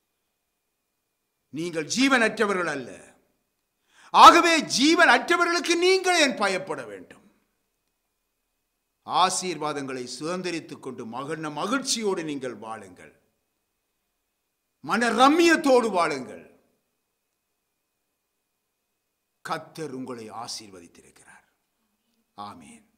நீங்கள் ஜீவனற்றவர்கள் அல்ல ஆகவே ஜீவன் அற்றவர்களுக்கு நீங்கள் ஏன் பயப்பட வேண்டும் ஆசீர்வாதங்களை சுதந்திரித்துக் கொண்டு மகன மகிழ்ச்சியோடு நீங்கள் வாழுங்கள் மன ரம்மியத்தோடு வாழுங்கள் கத்தர் உங்களை ஆசீர்வதித்திருக்கிறார் ஆமேன்